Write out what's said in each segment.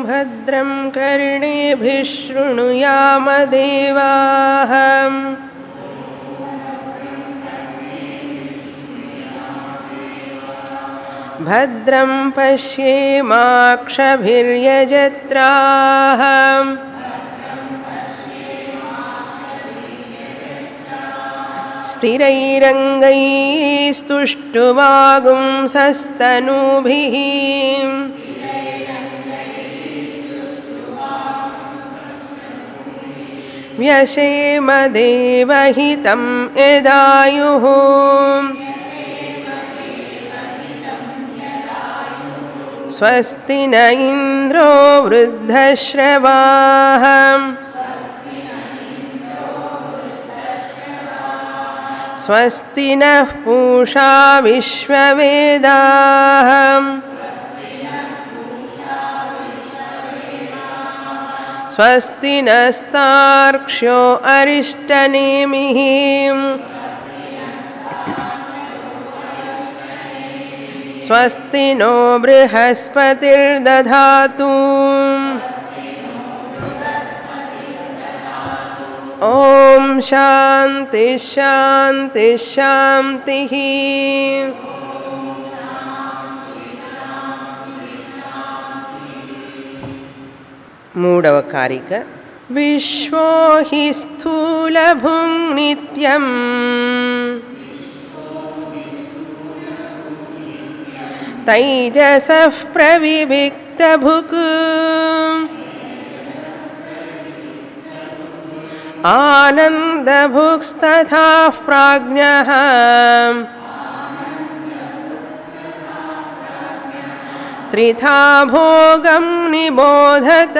भद्रं कर्णेभिः शृणुयामदेवाः भद्रं पश्येमाक्षभिर्यजत्राः स्थिरैरङ्गैस्तुष्टुवागुंसस्तनूभिः व्यशेमदेवहितं यदायुः स्वस्ति न इन्द्रो वृद्धश्रवाः स्वस्ति नः पूषा विश्ववेदाः स्वस्ति नस्तार्क्ष्यो अरिष्टनेमिः स्वस्ति नो बृहस्पतिर्दधातु ॐ शान्ति शान्ति शान्तिः మూడవ కారిక విశ్వో హి స్థూలభుం నిత్యం తైజసః ప్రవివిక్తభుక్ आनन्दभुक्स्तथा प्राज्ञः त्रिथा भोगं निबोधत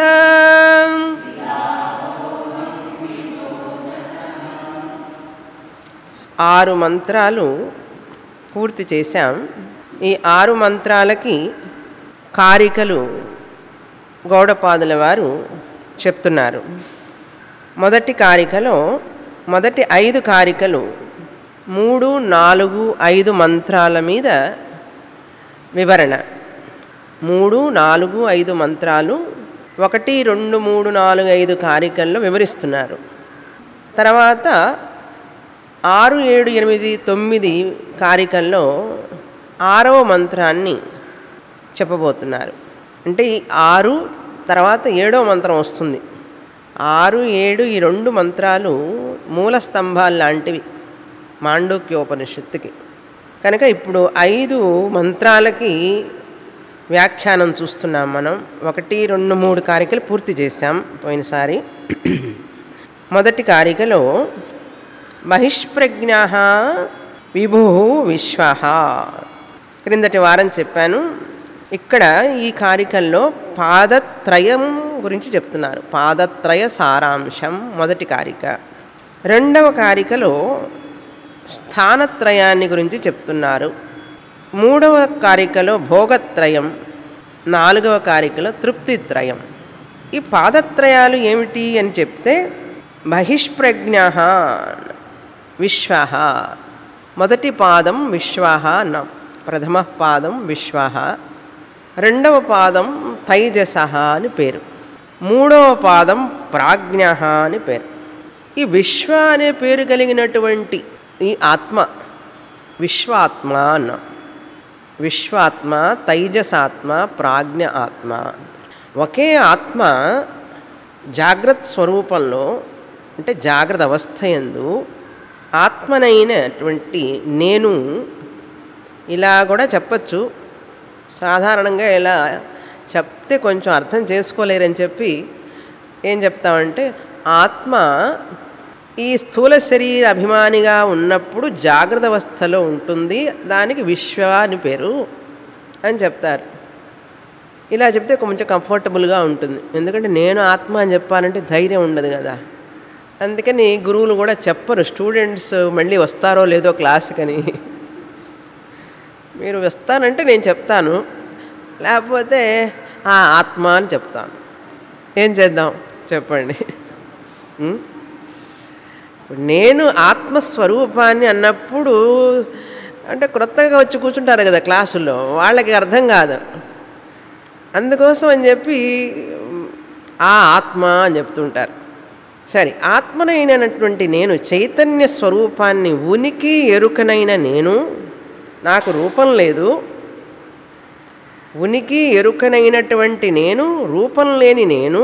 ఆరు మంత్రాలు పూర్తి చేశాం ఈ ఆరు మంత్రాలకి కారికలు గౌడపాదుల వారు చెప్తున్నారు మొదటి కారికలో మొదటి ఐదు కారికలు మూడు నాలుగు ఐదు మంత్రాల మీద వివరణ మూడు నాలుగు ఐదు మంత్రాలు ఒకటి రెండు మూడు నాలుగు ఐదు కారికల్లో వివరిస్తున్నారు తర్వాత ఆరు ఏడు ఎనిమిది తొమ్మిది కారికల్లో ఆరవ మంత్రాన్ని చెప్పబోతున్నారు అంటే ఈ ఆరు తర్వాత ఏడో మంత్రం వస్తుంది ఆరు ఏడు ఈ రెండు మంత్రాలు మూల స్తంభాలు లాంటివి మాండూక్యోపనిషత్తుకి కనుక ఇప్పుడు ఐదు మంత్రాలకి వ్యాఖ్యానం చూస్తున్నాం మనం ఒకటి రెండు మూడు కారికలు పూర్తి చేశాం పోయినసారి మొదటి కారికలో బహిష్ప్రజ్ఞ విభు విశ్వ క్రిందటి వారం చెప్పాను ఇక్కడ ఈ కారికల్లో పాదత్రయం గురించి చెప్తున్నారు పాదత్రయ సారాంశం మొదటి కారిక రెండవ కారికలో స్థానత్రయాన్ని గురించి చెప్తున్నారు మూడవ కారికలో భోగత్రయం నాలుగవ కారికలో తృప్తిత్రయం ఈ పాదత్రయాలు ఏమిటి అని చెప్తే బహిష్ప్రజ్ఞ విశ్వ మొదటి పాదం విశ్వ అన్నాం ప్రథమ పాదం విశ్వ రెండవ పాదం తైజస అని పేరు మూడవ పాదం ప్రాజ్ఞ అని పేరు ఈ విశ్వ అనే పేరు కలిగినటువంటి ఈ ఆత్మ విశ్వాత్మ అన్నాం విశ్వాత్మ తైజసాత్మ ప్రాజ్ఞ ఆత్మ ఒకే ఆత్మ జాగ్రత్త స్వరూపంలో అంటే జాగ్రత్త అవస్థ ఎందు ఆత్మనైనటువంటి నేను ఇలా కూడా చెప్పచ్చు సాధారణంగా ఇలా చెప్తే కొంచెం అర్థం చేసుకోలేరని చెప్పి ఏం చెప్తామంటే ఆత్మ ఈ స్థూల శరీర అభిమానిగా ఉన్నప్పుడు జాగ్రత్త అవస్థలో ఉంటుంది దానికి విశ్వ అని పేరు అని చెప్తారు ఇలా చెప్తే కొంచెం కంఫర్టబుల్గా ఉంటుంది ఎందుకంటే నేను ఆత్మ అని చెప్పాలంటే ధైర్యం ఉండదు కదా అందుకని గురువులు కూడా చెప్పరు స్టూడెంట్స్ మళ్ళీ వస్తారో లేదో క్లాస్కని మీరు వస్తానంటే నేను చెప్తాను లేకపోతే ఆ ఆత్మ అని చెప్తాను ఏం చేద్దాం చెప్పండి ఉం? ఇప్పుడు నేను ఆత్మస్వరూపాన్ని అన్నప్పుడు అంటే క్రొత్తగా వచ్చి కూర్చుంటారు కదా క్లాసుల్లో వాళ్ళకి అర్థం కాదు అందుకోసం అని చెప్పి ఆ ఆత్మ అని చెప్తుంటారు సరే ఆత్మనైనటువంటి నేను చైతన్య స్వరూపాన్ని ఉనికి ఎరుకనైన నేను నాకు రూపం లేదు ఉనికి ఎరుకనైనటువంటి నేను రూపం లేని నేను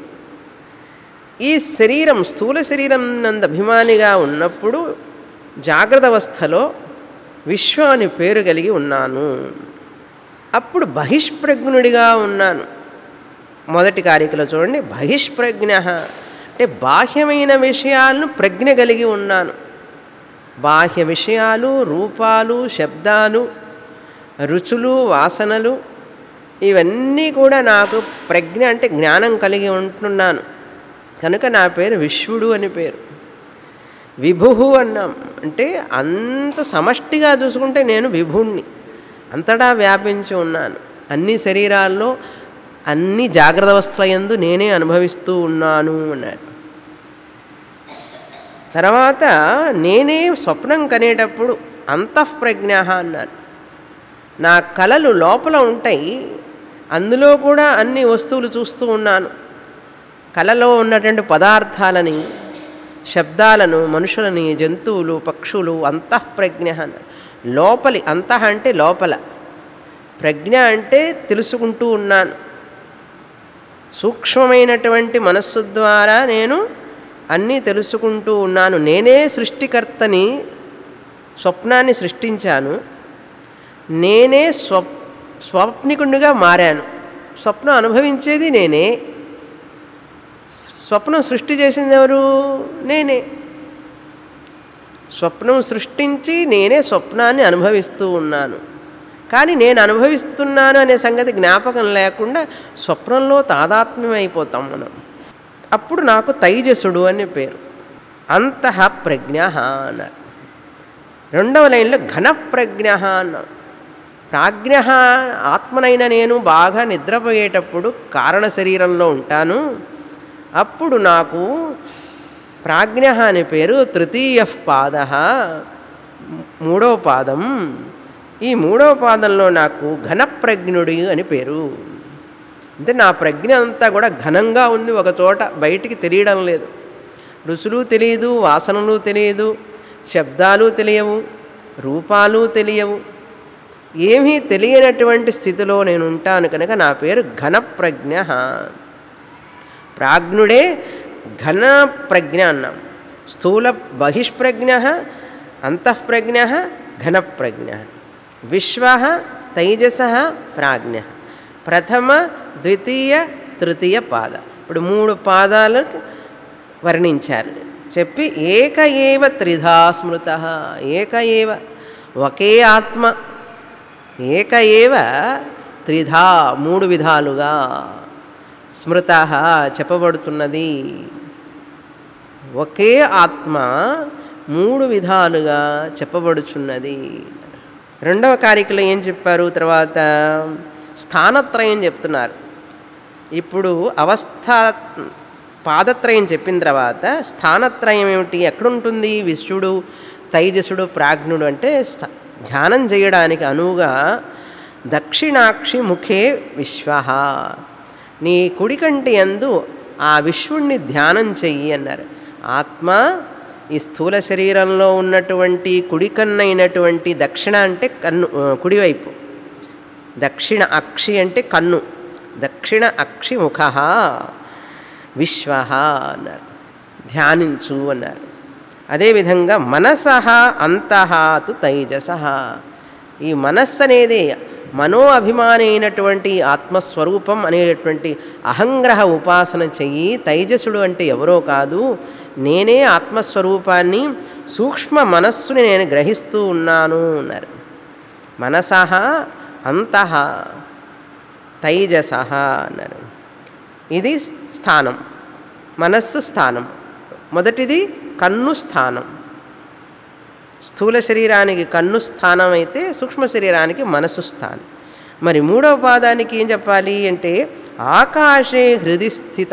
ఈ శరీరం స్థూల శరీరం నందు అభిమానిగా ఉన్నప్పుడు జాగ్రత్త అవస్థలో విశ్వ అని పేరు కలిగి ఉన్నాను అప్పుడు బహిష్ప్రజ్ఞుడిగా ఉన్నాను మొదటి కారికలో చూడండి బహిష్ప్రజ్ఞ అంటే బాహ్యమైన విషయాలను ప్రజ్ఞ కలిగి ఉన్నాను బాహ్య విషయాలు రూపాలు శబ్దాలు రుచులు వాసనలు ఇవన్నీ కూడా నాకు ప్రజ్ఞ అంటే జ్ఞానం కలిగి ఉంటున్నాను కనుక నా పేరు విశ్వడు అని పేరు విభు అన్నాం అంటే అంత సమష్టిగా చూసుకుంటే నేను విభుణ్ణి అంతటా వ్యాపించి ఉన్నాను అన్ని శరీరాల్లో అన్ని జాగ్రత్త అవస్థల యందు నేనే అనుభవిస్తూ ఉన్నాను అన్నాడు తర్వాత నేనే స్వప్నం కనేటప్పుడు అంతఃప్రజ్ఞ అన్నాను నా కళలు లోపల ఉంటాయి అందులో కూడా అన్ని వస్తువులు చూస్తూ ఉన్నాను కళలో ఉన్నటువంటి పదార్థాలని శబ్దాలను మనుషులని జంతువులు పక్షులు అంతఃప్రజ్ఞ అన్నారు లోపలి అంతః అంటే లోపల ప్రజ్ఞ అంటే తెలుసుకుంటూ ఉన్నాను సూక్ష్మమైనటువంటి మనస్సు ద్వారా నేను అన్నీ తెలుసుకుంటూ ఉన్నాను నేనే సృష్టికర్తని స్వప్నాన్ని సృష్టించాను నేనే స్వ స్వప్నికుడిగా మారాను స్వప్నం అనుభవించేది నేనే స్వప్నం సృష్టి చేసింది ఎవరు నేనే స్వప్నం సృష్టించి నేనే స్వప్నాన్ని అనుభవిస్తూ ఉన్నాను కానీ నేను అనుభవిస్తున్నాను అనే సంగతి జ్ఞాపకం లేకుండా స్వప్నంలో తాదాత్మ్యం అయిపోతాం మనం అప్పుడు నాకు తైజసుడు అని పేరు అంతః ప్రజ్ఞ అన్నారు రెండవ లైన్లో ఘనప్రజ్ఞ అన్నాం ప్రాజ్ఞ ఆత్మనైన నేను బాగా నిద్రపోయేటప్పుడు కారణ శరీరంలో ఉంటాను అప్పుడు నాకు ప్రాజ్ఞ అనే పేరు తృతీయ పాద మూడవ పాదం ఈ మూడవ పాదంలో నాకు ఘనప్రజ్ఞుడి అని పేరు అంటే నా ప్రజ్ఞ అంతా కూడా ఘనంగా ఉంది ఒక చోట బయటికి తెలియడం లేదు రుచులు తెలియదు వాసనలు తెలియదు శబ్దాలు తెలియవు రూపాలు తెలియవు ఏమీ తెలియనటువంటి స్థితిలో నేను ఉంటాను కనుక నా పేరు ఘనప్రజ్ఞ ప్రాజ్ఞుడే ఘన ప్రజ్ఞ అన్నాం స్థూల బహిష్ప్రజ్ఞ అంతఃప్రజ్ఞ ఘనప్రజ్ఞ విశ్వ తైజస ప్రాజ్ఞ ప్రథమ ద్వితీయ తృతీయ పాద ఇప్పుడు మూడు పాదాలకు వర్ణించారు చెప్పి ఏక ఏవ త్రిధా స్మృత ఏక ఏవ ఒకే ఆత్మ ఏక ఏవ త్రిధా మూడు విధాలుగా స్మృత చెప్పబడుతున్నది ఒకే ఆత్మ మూడు విధాలుగా చెప్పబడుచున్నది రెండవ కారికలో ఏం చెప్పారు తర్వాత స్థానత్రయం చెప్తున్నారు ఇప్పుడు అవస్థ పాదత్రయం చెప్పిన తర్వాత స్థానత్రయం ఏమిటి ఎక్కడుంటుంది విశ్వడు తైజసుడు ప్రాజ్ఞుడు అంటే స్థ- ధ్యానం చేయడానికి అనువుగా దక్షిణాక్షి ముఖే విశ్వ నీ కుడికంటి యందు ఆ విశ్వుణ్ణి ధ్యానం చెయ్యి అన్నారు ఆత్మ ఈ స్థూల శరీరంలో ఉన్నటువంటి కుడికన్నైనటువంటి దక్షిణ అంటే కన్ను ఆ, కుడివైపు దక్షిణ అక్షి అంటే కన్ను దక్షిణ అక్షి ముఖ విశ్వ అన్నారు ధ్యానించు అన్నారు అదేవిధంగా మనసహ అంతః తు తైజస ఈ మనస్సు అనేది మనో అభిమాని అయినటువంటి ఆత్మస్వరూపం అనేటువంటి అహంగ్రహ ఉపాసన చెయ్యి తైజసుడు అంటే ఎవరో కాదు నేనే ఆత్మస్వరూపాన్ని సూక్ష్మ మనస్సుని నేను గ్రహిస్తూ ఉన్నాను అన్నారు మనసహ అంతః తైజస అన్నారు ఇది స్థానం మనస్సు స్థానం మొదటిది కన్ను స్థానం స్థూల శరీరానికి కన్ను స్థానం అయితే సూక్ష్మ శరీరానికి మనసు స్థానం మరి మూడవ పాదానికి ఏం చెప్పాలి అంటే ఆకాశే హృది స్థిత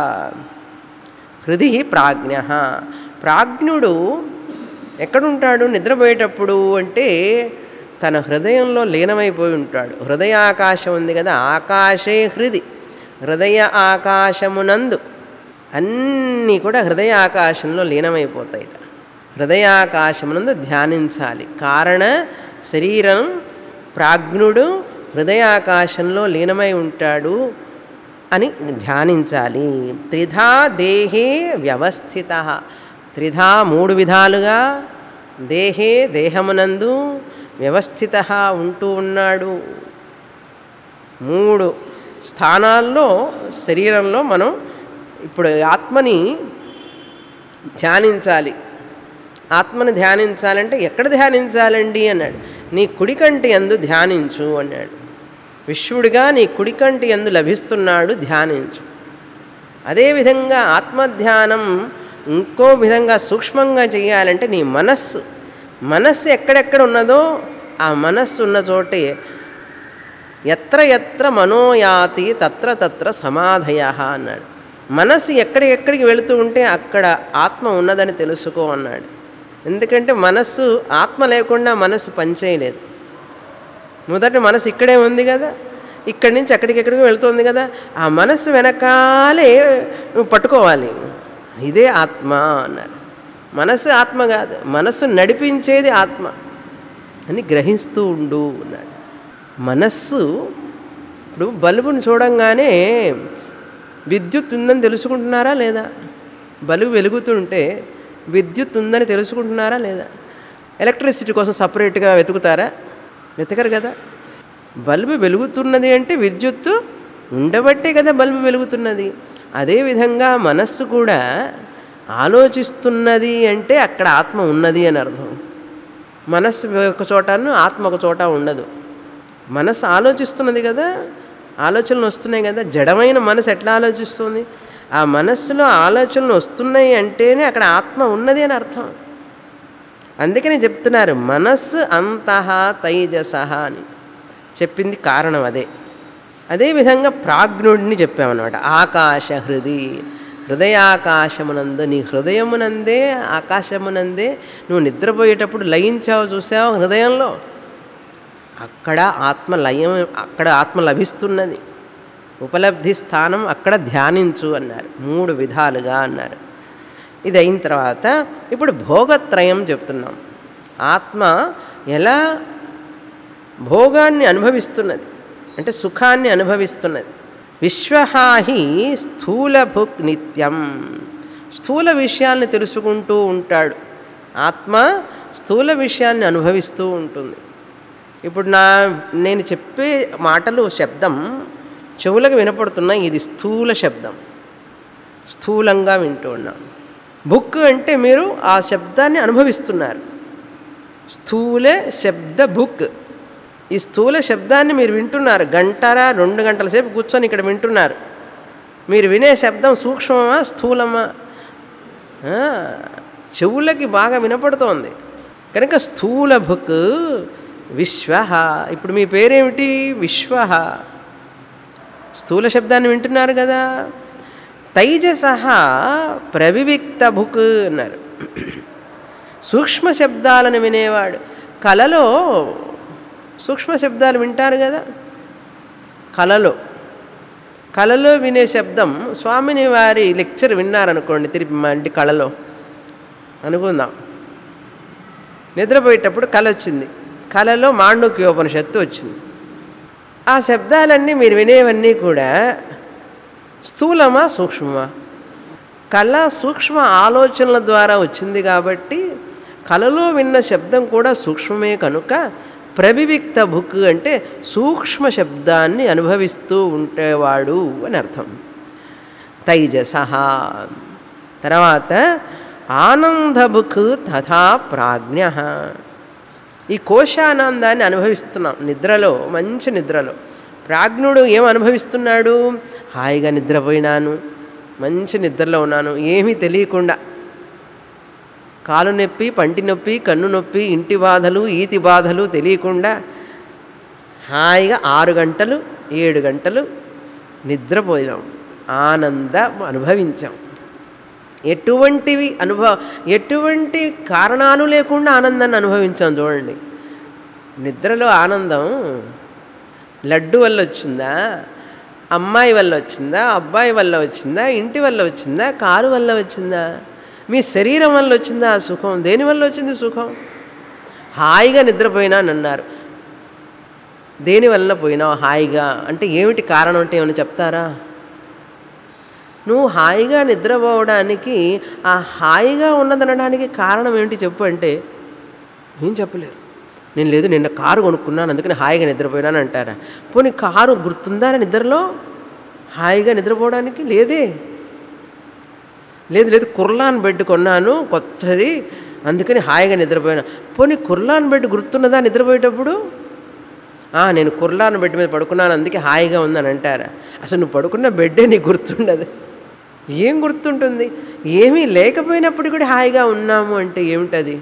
హృది ప్రాజ్ఞ ప్రాజ్ఞుడు ఎక్కడుంటాడు నిద్రపోయేటప్పుడు అంటే తన హృదయంలో లీనమైపోయి ఉంటాడు హృదయాకాశం ఉంది కదా ఆకాశే హృది హృదయ ఆకాశమునందు అన్నీ కూడా హృదయ ఆకాశంలో లీనమైపోతాయిట హృదయాకాశమునందు ధ్యానించాలి కారణ శరీరం ప్రాజ్ఞుడు హృదయాకాశంలో లీనమై ఉంటాడు అని ధ్యానించాలి త్రిధా దేహే వ్యవస్థిత త్రిధా మూడు విధాలుగా దేహే దేహమునందు వ్యవస్థిత ఉంటూ ఉన్నాడు మూడు స్థానాల్లో శరీరంలో మనం ఇప్పుడు ఆత్మని ధ్యానించాలి ఆత్మని ధ్యానించాలంటే ఎక్కడ ధ్యానించాలండి అన్నాడు నీ కుడికంటి ఎందు ధ్యానించు అన్నాడు విశ్వుడిగా నీ కుడికంటి ఎందు లభిస్తున్నాడు ధ్యానించు అదేవిధంగా ఆత్మధ్యానం ఇంకో విధంగా సూక్ష్మంగా చేయాలంటే నీ మనస్సు మనస్సు ఎక్కడెక్కడ ఉన్నదో ఆ మనస్సు ఉన్న చోటే ఎత్ర ఎత్ర మనోయాతి తత్ర తత్ర సమాధయ అన్నాడు మనస్సు ఎక్కడి ఎక్కడికి వెళుతూ ఉంటే అక్కడ ఆత్మ ఉన్నదని తెలుసుకో అన్నాడు ఎందుకంటే మనస్సు ఆత్మ లేకుండా మనస్సు పనిచేయలేదు మొదట మనసు ఇక్కడే ఉంది కదా ఇక్కడి నుంచి ఎక్కడికెక్కడికి వెళుతుంది కదా ఆ మనస్సు వెనకాలే నువ్వు పట్టుకోవాలి ఇదే ఆత్మ అన్నారు మనస్సు ఆత్మ కాదు మనస్సు నడిపించేది ఆత్మ అని గ్రహిస్తూ ఉండు అన్నాడు మనస్సు ఇప్పుడు బల్బును చూడంగానే విద్యుత్ ఉందని తెలుసుకుంటున్నారా లేదా బల్బు వెలుగుతుంటే విద్యుత్ ఉందని తెలుసుకుంటున్నారా లేదా ఎలక్ట్రిసిటీ కోసం సపరేట్గా వెతుకుతారా వెతకరు కదా బల్బు వెలుగుతున్నది అంటే విద్యుత్తు ఉండబట్టే కదా బల్బు వెలుగుతున్నది అదేవిధంగా మనస్సు కూడా ఆలోచిస్తున్నది అంటే అక్కడ ఆత్మ ఉన్నది అని అర్థం మనస్సు ఒక చోటను ఆత్మ ఒక చోట ఉండదు మనస్సు ఆలోచిస్తున్నది కదా ఆలోచనలు వస్తున్నాయి కదా జడమైన మనసు ఎట్లా ఆలోచిస్తుంది ఆ మనస్సులో ఆలోచనలు వస్తున్నాయి అంటేనే అక్కడ ఆత్మ ఉన్నది అని అర్థం అందుకని చెప్తున్నారు మనస్సు అంతః తైజస అని చెప్పింది కారణం అదే అదేవిధంగా ప్రాజ్ఞుడిని చెప్పామన్నమాట ఆకాశ హృది హృదయాకాశమునందు నీ హృదయమునందే ఆకాశమునందే నువ్వు నిద్రపోయేటప్పుడు లయించావు చూసావు హృదయంలో అక్కడ ఆత్మ లయం అక్కడ ఆత్మ లభిస్తున్నది ఉపలబ్ధి స్థానం అక్కడ ధ్యానించు అన్నారు మూడు విధాలుగా అన్నారు ఇది అయిన తర్వాత ఇప్పుడు భోగత్రయం చెప్తున్నాం ఆత్మ ఎలా భోగాన్ని అనుభవిస్తున్నది అంటే సుఖాన్ని అనుభవిస్తున్నది విశ్వహాహి స్థూల భుక్ నిత్యం స్థూల విషయాల్ని తెలుసుకుంటూ ఉంటాడు ఆత్మ స్థూల విషయాన్ని అనుభవిస్తూ ఉంటుంది ఇప్పుడు నా నేను చెప్పే మాటలు శబ్దం చెవులకు వినపడుతున్నాయి ఇది స్థూల శబ్దం స్థూలంగా వింటూ ఉన్నాం బుక్ అంటే మీరు ఆ శబ్దాన్ని అనుభవిస్తున్నారు స్థూల శబ్ద బుక్ ఈ స్థూల శబ్దాన్ని మీరు వింటున్నారు గంటరా రెండు గంటల సేపు కూర్చొని ఇక్కడ వింటున్నారు మీరు వినే శబ్దం సూక్ష్మమా స్థూలమా ఆ, చెవులకి బాగా వినపడుతోంది కనుక స్థూల భుక్ విశ్వ ఇప్పుడు మీ పేరేమిటి విశ్వ స్థూల శబ్దాన్ని వింటున్నారు కదా తైజస ప్రవివిక్త భుక్ అన్నారు సూక్ష్మ శబ్దాలను వినేవాడు కలలో సూక్ష్మ శబ్దాలు వింటారు కదా కలలో కలలో వినే శబ్దం స్వామిని వారి లెక్చర్ విన్నారనుకోండి తిరిగి మా ఇంటి కళలో అనుకుందాం నిద్రపోయేటప్పుడు కళ వచ్చింది కళలో మాండుక్యోపనిషత్తు వచ్చింది ఆ శబ్దాలన్నీ మీరు వినేవన్నీ కూడా స్థూలమా సూక్ష్మమా కళ సూక్ష్మ ఆలోచనల ద్వారా వచ్చింది కాబట్టి కళలో విన్న శబ్దం కూడా సూక్ష్మమే కనుక ప్రవివిక్త బుక్ అంటే సూక్ష్మ శబ్దాన్ని అనుభవిస్తూ ఉండేవాడు అని అర్థం తైజస తర్వాత ఆనంద బుక్ తథా ప్రాజ్ఞ ఈ కోశానందాన్ని అనుభవిస్తున్నాం నిద్రలో మంచి నిద్రలో ప్రాజ్ఞుడు ఏం అనుభవిస్తున్నాడు హాయిగా నిద్రపోయినాను మంచి నిద్రలో ఉన్నాను ఏమీ తెలియకుండా కాలు నొప్పి పంటి నొప్పి కన్ను నొప్పి ఇంటి బాధలు ఈతి బాధలు తెలియకుండా హాయిగా ఆరు గంటలు ఏడు గంటలు నిద్రపోయాం ఆనందం అనుభవించాం ఎటువంటివి అనుభవ ఎటువంటి కారణాలు లేకుండా ఆనందాన్ని అనుభవించాం చూడండి నిద్రలో ఆనందం లడ్డు వల్ల వచ్చిందా అమ్మాయి వల్ల వచ్చిందా అబ్బాయి వల్ల వచ్చిందా ఇంటి వల్ల వచ్చిందా కారు వల్ల వచ్చిందా మీ శరీరం వల్ల వచ్చిందా ఆ సుఖం దేని వల్ల వచ్చింది సుఖం హాయిగా నిద్రపోయినానన్నారు దేని వల్ల పోయినావు హాయిగా అంటే ఏమిటి కారణం అంటే ఏమైనా చెప్తారా నువ్వు హాయిగా నిద్రపోవడానికి ఆ హాయిగా ఉన్నదనడానికి కారణం ఏంటి చెప్పు అంటే ఏం చెప్పలేరు నేను లేదు నిన్న కారు కొనుక్కున్నాను అందుకని హాయిగా నిద్రపోయినాను అంటారా పోనీ కారు గుర్తుందా నిద్రలో హాయిగా నిద్రపోవడానికి లేదే లేదు లేదు కుర్లాన్ బెడ్ కొన్నాను కొత్తది అందుకని హాయిగా నిద్రపోయినా పోనీ కుర్లాన్ బెడ్ గుర్తున్నదా నిద్రపోయేటప్పుడు "ఆ, నేను కుర్లాన్ బెడ్ మీద పడుకున్నాను అందుకే హాయిగా ఉందని అంటారా అసలు నువ్వు పడుకున్న బెడ్డే నీకు గుర్తుండదు ఏం గుర్తుంటుంది ఏమీ లేకపోయినప్పుడు కూడా హాయిగా ఉన్నాము అంటే ఏమిటది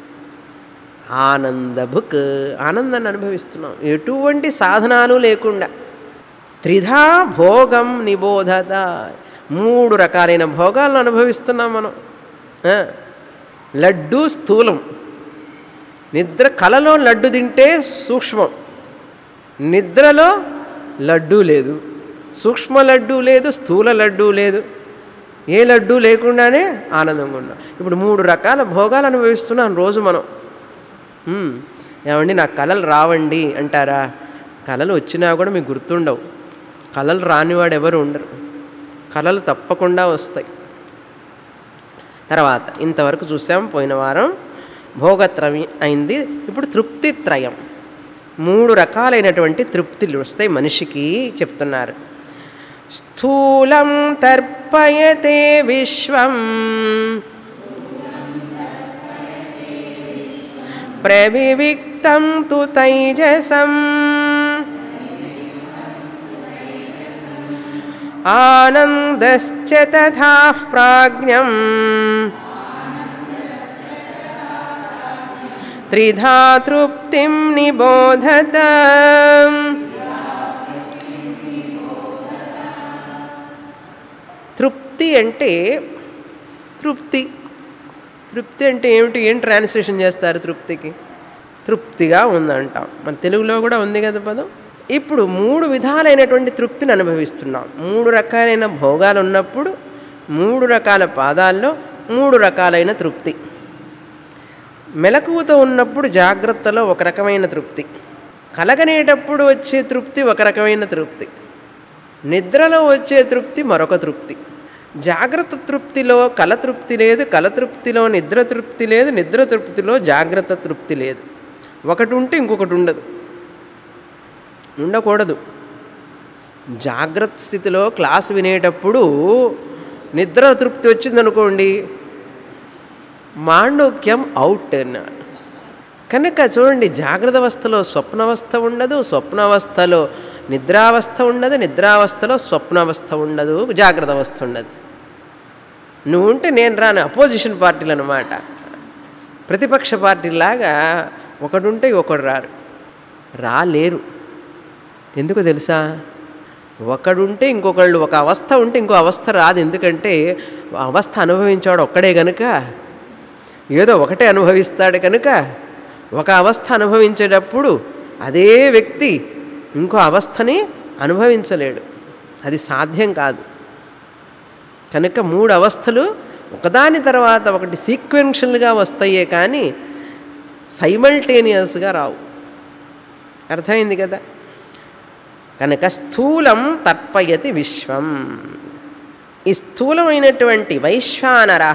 ఆనంద బుక్ ఆనందాన్ని అనుభవిస్తున్నాం ఎటువంటి సాధనాలు లేకుండా త్రిధా భోగం నిబోధత మూడు రకాలైన భోగాలను అనుభవిస్తున్నాం మనం ఆ, లడ్డు స్థూలం నిద్ర కలలో లడ్డు తింటే సూక్ష్మం నిద్రలో లడ్డు లేదు సూక్ష్మ లడ్డు లేదు స్థూల లడ్డు లేదు ఏ లడ్డు లేకుండానే ఆనందంగా ఉన్నాం ఇప్పుడు మూడు రకాల భోగాలు అనుభవిస్తున్నాం రోజు మనం "ఉమ్, ఏమండి నాకు కళలు రావండి అంటారా కళలు వచ్చినా కూడా మీకు గుర్తుండవు కళలు రానివాడు ఎవరు ఉండరు కళలు తప్పకుండా వస్తాయి తర్వాత ఇంతవరకు చూసాం పోయిన వారం భోగత్రయం అయింది ఇప్పుడు తృప్తిత్రయం మూడు రకాలైనటువంటి తృప్తిలు వస్తాయి మనిషికి చెప్తున్నారు స్థూలం తర్పయతే విశ్వం ప్రవివిక్తం తు తైజసం ఆనందశ్చ తథా ప్రాజ్ఞం త్రిధా తృప్తిం నిబోధత తృప్తి అంటే తృప్తి తృప్తి అంటే ఏమిటి ఏం ట్రాన్స్లేషన్ చేస్తారు తృప్తికి తృప్తిగా ఉందంటాం మన తెలుగులో కూడా ఉంది కదా పదం ఇప్పుడు మూడు విధాలైనటువంటి తృప్తిని అనుభవిస్తున్నాం మూడు రకాలైన భోగాలు ఉన్నప్పుడు మూడు రకాల పాదాల్లో మూడు రకాలైన తృప్తి మెలకువతో ఉన్నప్పుడు జాగ్రత్తలో ఒక రకమైన తృప్తి కలగనేటప్పుడు వచ్చే తృప్తి ఒక రకమైన తృప్తి నిద్రలో వచ్చే తృప్తి మరొక తృప్తి జాగ్రత్త తృప్తిలో కల తృప్తి లేదు కల తృప్తిలో నిద్ర తృప్తి లేదు నిద్ర తృప్తిలో జాగ్రత్త తృప్తి లేదు ఒకటి ఉంటే ఇంకొకటి ఉండదు ఉండకూడదు జాగ్రత్త స్థితిలో క్లాస్ వినేటప్పుడు నిద్ర తృప్తి వచ్చిందనుకోండి మాండూక్యం అవుట్ అన్న కనుక చూడండి జాగ్రత్త అవస్థలో స్వప్నావస్థ ఉండదు స్వప్నావస్థలో నిద్రావస్థ ఉండదు నిద్రావస్థలో స్వప్నావస్థ ఉండదు జాగ్రత్త అవస్థ ఉండదు నువ్వు ఉంటే నేను రాను అపోజిషన్ పార్టీలు అనమాట ప్రతిపక్ష పార్టీలాగా ఒకడుంటే ఒకడు రారు రాలేరు ఎందుకు తెలుసా ఒకడుంటే ఇంకొకళ్ళు ఒక అవస్థ ఉంటే ఇంకో అవస్థ రాదు ఎందుకంటే ఆ అవస్థ అనుభవించాడు ఒక్కడే గనుక ఏదో ఒకటే అనుభవిస్తాడు కనుక ఒక అవస్థ అనుభవించేటప్పుడు అదే వ్యక్తి ఇంకో అవస్థని అనుభవించలేడు అది సాధ్యం కాదు కనుక మూడు అవస్థలు ఒకదాని తర్వాత ఒకటి సీక్వెన్షియల్గా వస్తాయే కానీ సైమల్టేనియస్గా రావు అర్థమైంది కదా కనుక స్థూలం తర్పయతి విశ్వం ఈ స్థూలమైనటువంటి వైశ్వానర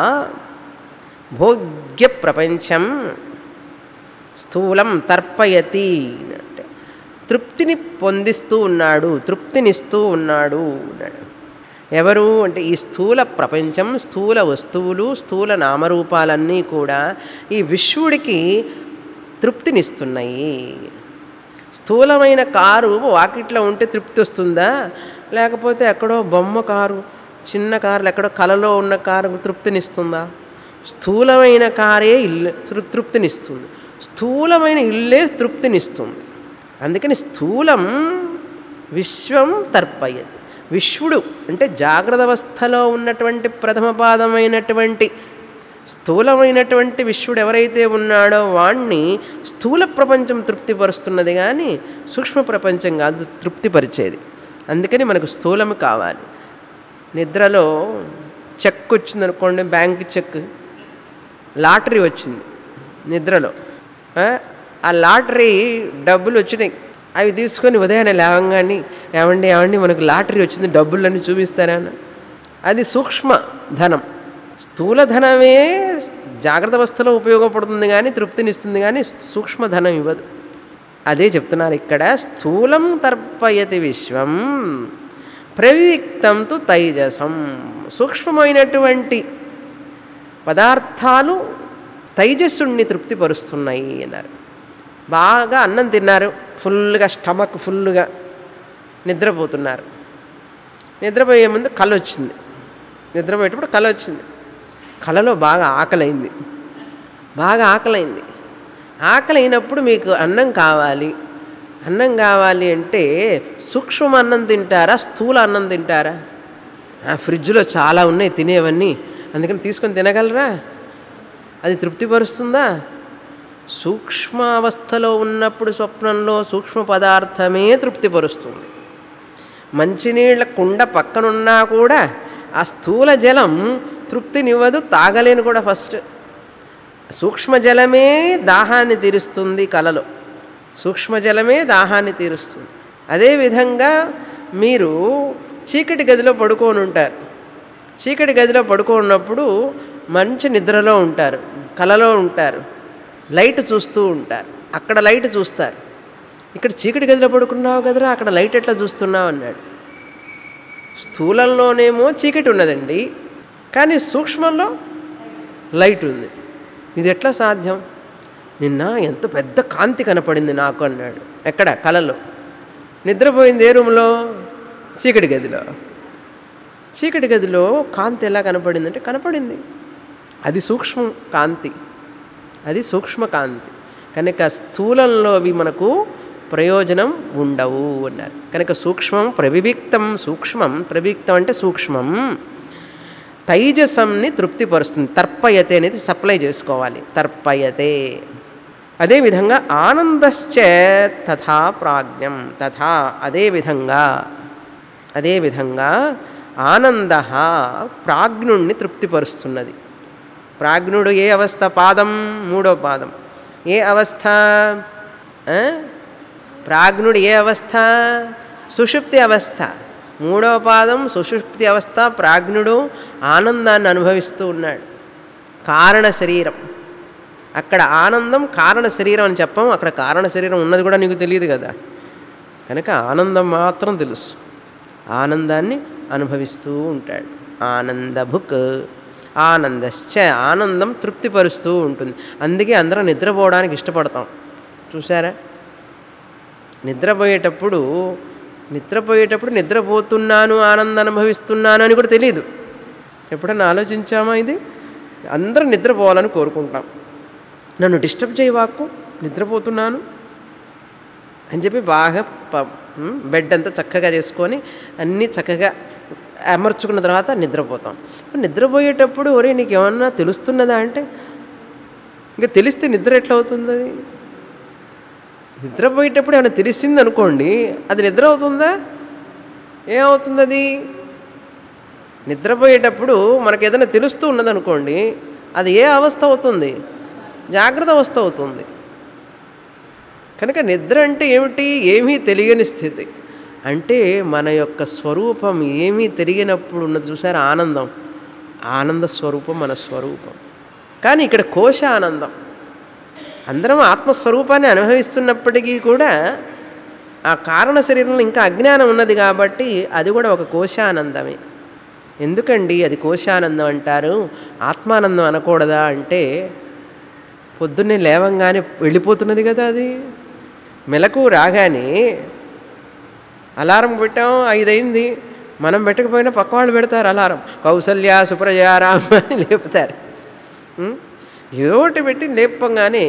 భోగ్య ప్రపంచం స్థూలం తర్పయతి అంటే తృప్తిని పొందిస్తూ ఉన్నాడు తృప్తినిస్తూ ఉన్నాడు అన్నాడు ఎవరు అంటే ఈ స్థూల ప్రపంచం స్థూల వస్తువులు స్థూల నామరూపాలన్నీ కూడా ఈ విశ్వడికి తృప్తినిస్తున్నాయి స్థూలమైన కారు వాకిట్లో ఉంటే తృప్తి వస్తుందా లేకపోతే ఎక్కడో బొమ్మ కారు చిన్న కార్లు ఎక్కడో కలలో ఉన్న కారు తృప్తినిస్తుందా స్థూలమైన కారే ఇల్లు తృ- తృప్తినిస్తుంది స్థూలమైన ఇల్లే తృప్తినిస్తుంది అందుకని స్థూలం విశ్వం తర్పయతి విశ్వడు అంటే జాగ్రత్త అవస్థలో ఉన్నటువంటి ప్రథమ పాదమైనటువంటి స్థూలమైనటువంటి విశ్వడు ఎవరైతే ఉన్నాడో వాణ్ణి స్థూల ప్రపంచం తృప్తిపరుస్తున్నది కానీ సూక్ష్మ ప్రపంచం కాదు తృప్తిపరిచేది అందుకని మనకు స్థూలం కావాలి నిద్రలో చెక్ వచ్చింది అనుకోండి బ్యాంక్ చెక్ లాటరీ వచ్చింది నిద్రలో ఆ, ఆ లాటరీ డబ్బులు వచ్చినాయి అవి తీసుకొని ఉదయాన్నే లేవంగానే ఏమండి ఏమండి మనకు లాటరీ వచ్చింది డబ్బులన్నీ చూపిస్తారా అని. అది సూక్ష్మ ధనం స్థూల ధనమే జాగ్రత్త అవస్థలో ఉపయోగపడుతుంది కానీ తృప్తినిస్తుంది కానీ సూక్ష్మ ధనం ఇవ్వదు అదే చెప్తున్నారు ఇక్కడ స్థూలం తర్పయతి విశ్వం ప్రవిక్తం తు తైజసం సూక్ష్మమైనటువంటి పదార్థాలు తైజస్సుణ్ణి తృప్తిపరుస్తున్నాయి అన్నారు బాగా అన్నం తిన్నారు ఫుల్గా స్టమక్ ఫుల్గా నిద్రపోతున్నారు నిద్రపోయే ముందు కళ వచ్చింది నిద్రపోయేటప్పుడు కళ వచ్చింది కళలో బాగా ఆకలైంది బాగా ఆకలైంది ఆకలి అయినప్పుడు మీకు అన్నం కావాలి అన్నం కావాలి అంటే సూక్ష్మ అన్నం తింటారా స్థూల అన్నం తింటారా ఆ ఫ్రిడ్జ్లో చాలా ఉన్నాయి తినేవన్నీ అందుకని తీసుకొని తినగలరా అది తృప్తిపరుస్తుందా సూక్ష్మ అవస్థలో ఉన్నప్పుడు స్వప్నంలో సూక్ష్మ పదార్థమే తృప్తిపరుస్తుంది మంచినీళ్ళ కుండ పక్కనున్నా కూడా ఆ స్థూల జలం తృప్తినివ్వదు తాగలేను కూడా ఫస్ట్ సూక్ష్మజలమే దాహాన్ని తీరుస్తుంది కలలో సూక్ష్మజలమే దాహాన్ని తీరుస్తుంది అదేవిధంగా మీరు చీకటి గదిలో పడుకొని ఉంటారు చీకటి గదిలో పడుకున్నప్పుడు మంచి నిద్రలో ఉంటారు కలలో ఉంటారు లైట్ చూస్తూ ఉంటారు అక్కడ లైట్ చూస్తారు ఇక్కడ చీకటి గదిలో పడుకున్నావు కదరా అక్కడ లైట్ ఎట్లా చూస్తున్నావు అన్నాడు స్థూలంలోనేమో చీకటి ఉన్నదండి కానీ సూక్ష్మంలో లైట్ ఉంది ఇది ఎట్లా సాధ్యం నిన్న ఎంత పెద్ద కాంతి కనపడింది నాకు అన్నాడు ఎక్కడ కలలో నిద్రపోయింది ఏ రూమ్లో చీకటి గదిలో చీకటి గదిలో కాంతి ఎలా కనపడిందంటే కనపడింది అది సూక్ష్మ కాంతి అది సూక్ష్మ కాంతి కనుక స్థూలంలో అవి మనకు ప్రయోజనం ఉండవు అన్నారు కనుక సూక్ష్మం ప్రవివిక్తం సూక్ష్మం ప్రవిక్తం అంటే సూక్ష్మం తైజసంని తృప్తిపరుస్తుంది తర్పయతే అనేది సప్లై చేసుకోవాలి తర్పయతే అదేవిధంగా ఆనందశ్చ తథా ప్రాజ్ఞం తథా అదేవిధంగా అదేవిధంగా ఆనంద ప్రాజ్ఞుణ్ణి తృప్తిపరుస్తున్నది ప్రాజ్ఞుడు ఏ అవస్థ పాదం మూడో పాదం ఏ అవస్థ ఆ? ప్రాజ్ఞుడు ఏ అవస్థ సుషుప్తి అవస్థ మూడో పాదం సుషుప్తి అవస్థ ప్రాజ్ఞుడు ఆనందాన్ని అనుభవిస్తూ ఉన్నాడు కారణ శరీరం అక్కడ ఆనందం కారణ శరీరం అని చెప్పాం అక్కడ కారణ శరీరం ఉన్నది కూడా నీకు తెలియదు కదా కనుక ఆనందం మాత్రం తెలుసు ఆనందాన్ని అనుభవిస్తూ ఉంటాడు ఆనందభుక్ ఆనందశ్చ ఆనందం తృప్తిపరుస్తూ ఉంటుంది అందుకే అందరం నిద్రపోవడానికి ఇష్టపడతాం చూసారా నిద్రపోయేటప్పుడు నిద్రపోయేటప్పుడు నిద్రపోతున్నాను ఆనందం అనుభవిస్తున్నాను అని కూడా తెలియదు ఎప్పుడన్నా ఆలోచించామా ఇది అందరం నిద్రపోవాలని కోరుకుంటాం నన్ను డిస్టర్బ్ చేయవాకు నిద్రపోతున్నాను అని చెప్పి బాగా ప- ఉమ్, బెడ్ అంతా చక్కగా చేసుకొని అన్నీ చక్కగా అమర్చుకున్న తర్వాత నిద్రపోతాం నిద్రపోయేటప్పుడు ఒరే నీకు ఏమన్నా తెలుస్తున్నదా అంటే ఇంకా తెలిస్తే నిద్ర ఎట్లా అవుతుంది అది నిద్రపోయేటప్పుడు ఏమైనా తెలిసింది అనుకోండి అది నిద్ర అవుతుందా ఏమవుతుంది అది నిద్రపోయేటప్పుడు మనకు ఏదైనా తెలుస్తూ ఉన్నదనుకోండి అది ఏ అవస్థ అవుతుంది జాగ్రత్త అవస్థ అవుతుంది కనుక నిద్ర అంటే ఏమిటి ఏమీ తెలియని స్థితి అంటే మన యొక్క స్వరూపం ఏమీ తెలియనప్పుడు ఉన్నది చూసారు ఆనందం ఆనంద స్వరూపం మన స్వరూపం కానీ ఇక్కడ కోశ ఆనందం అందరం ఆత్మస్వరూపాన్ని అనుభవిస్తున్నప్పటికీ కూడా ఆ కారణ శరీరంలో ఇంకా అజ్ఞానం ఉన్నది కాబట్టి అది కూడా ఒక కోశానందమే ఎందుకండి అది కోశానందం అంటారు ఆత్మానందం అనకూడదా అంటే పొద్దున్నే లేవంగానే వెళ్ళిపోతున్నది కదా అది మెలకు రాగానే అలారం పెట్టాం ఐదైంది మనం పెట్టకపోయినా పక్క వాళ్ళు పెడతారు అలారం కౌసల్య సుప్రజారాం అని లేపుతారు ఉం? ఏదో ఒకటి పెట్టి లేపంగానే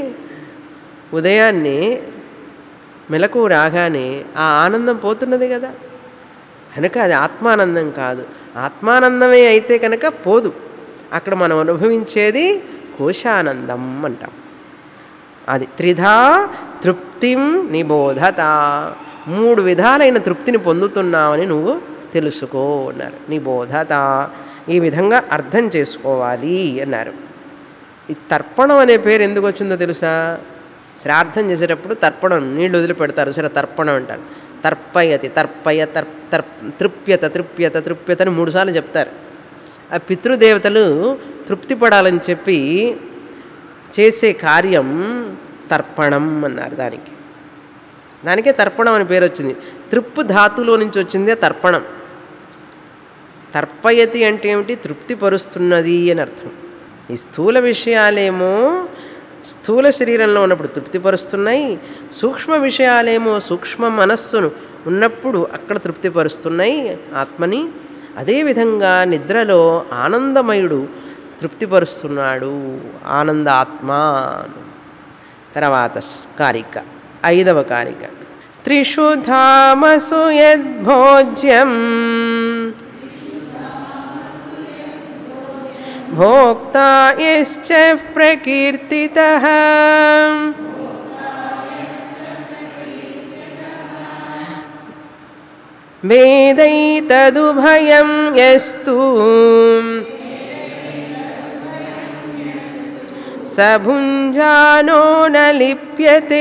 ఉదయాన్నే మెలకు రాగానే ఆ ఆనందం పోతున్నది కదా కనుక అది ఆత్మానందం కాదు ఆత్మానందమే అయితే కనుక పోదు అక్కడ మనం అనుభవించేది కోశానందం అంటాం అది త్రిధా తృప్తిం నిబోధత మూడు విధాలైన తృప్తిని పొందుతున్నావని నువ్వు తెలుసుకో అన్నారు నీ బోధత ఈ విధంగా అర్థం చేసుకోవాలి అన్నారు ఈ తర్పణం అనే పేరు ఎందుకు వచ్చిందో తెలుసా శ్రాద్ధం చేసేటప్పుడు తర్పణం నీళ్ళు వదిలిపెడతారు సరే తర్పణం అంటారు తర్పయతి తర్పయ తర్ తర్ తృప్యత తృప్యత తృప్యత అని మూడుసార్లు చెప్తారు ఆ పితృదేవతలు తృప్తి పడాలని చెప్పి చేసే కార్యం తర్పణం అన్నారు దానికి దానికే తర్పణం అని పేరు వచ్చింది తృప్పు ధాతులో నుంచి వచ్చిందే తర్పణం తర్పయతి అంటే ఏమిటి తృప్తిపరుస్తున్నది అని అర్థం ఈ స్థూల విషయాలేమో స్థూల శరీరంలో ఉన్నప్పుడు తృప్తిపరుస్తున్నాయి సూక్ష్మ విషయాలేమో సూక్ష్మ మనస్సును ఉన్నప్పుడు అక్కడ తృప్తిపరుస్తున్నాయి ఆత్మని అదేవిధంగా నిద్రలో ఆనందమయుడు తృప్తిపరుస్తున్నాడు ఆనంద ఆత్మ తర్వాత కారిక ఐదవ కారిక త్రిషు ధామసు యద్భోజ్యం భోక్తా యశ్చ ప్రకీర్తితః వేదైతదుభయం యస్తు సభుంజానో న లిప్యతే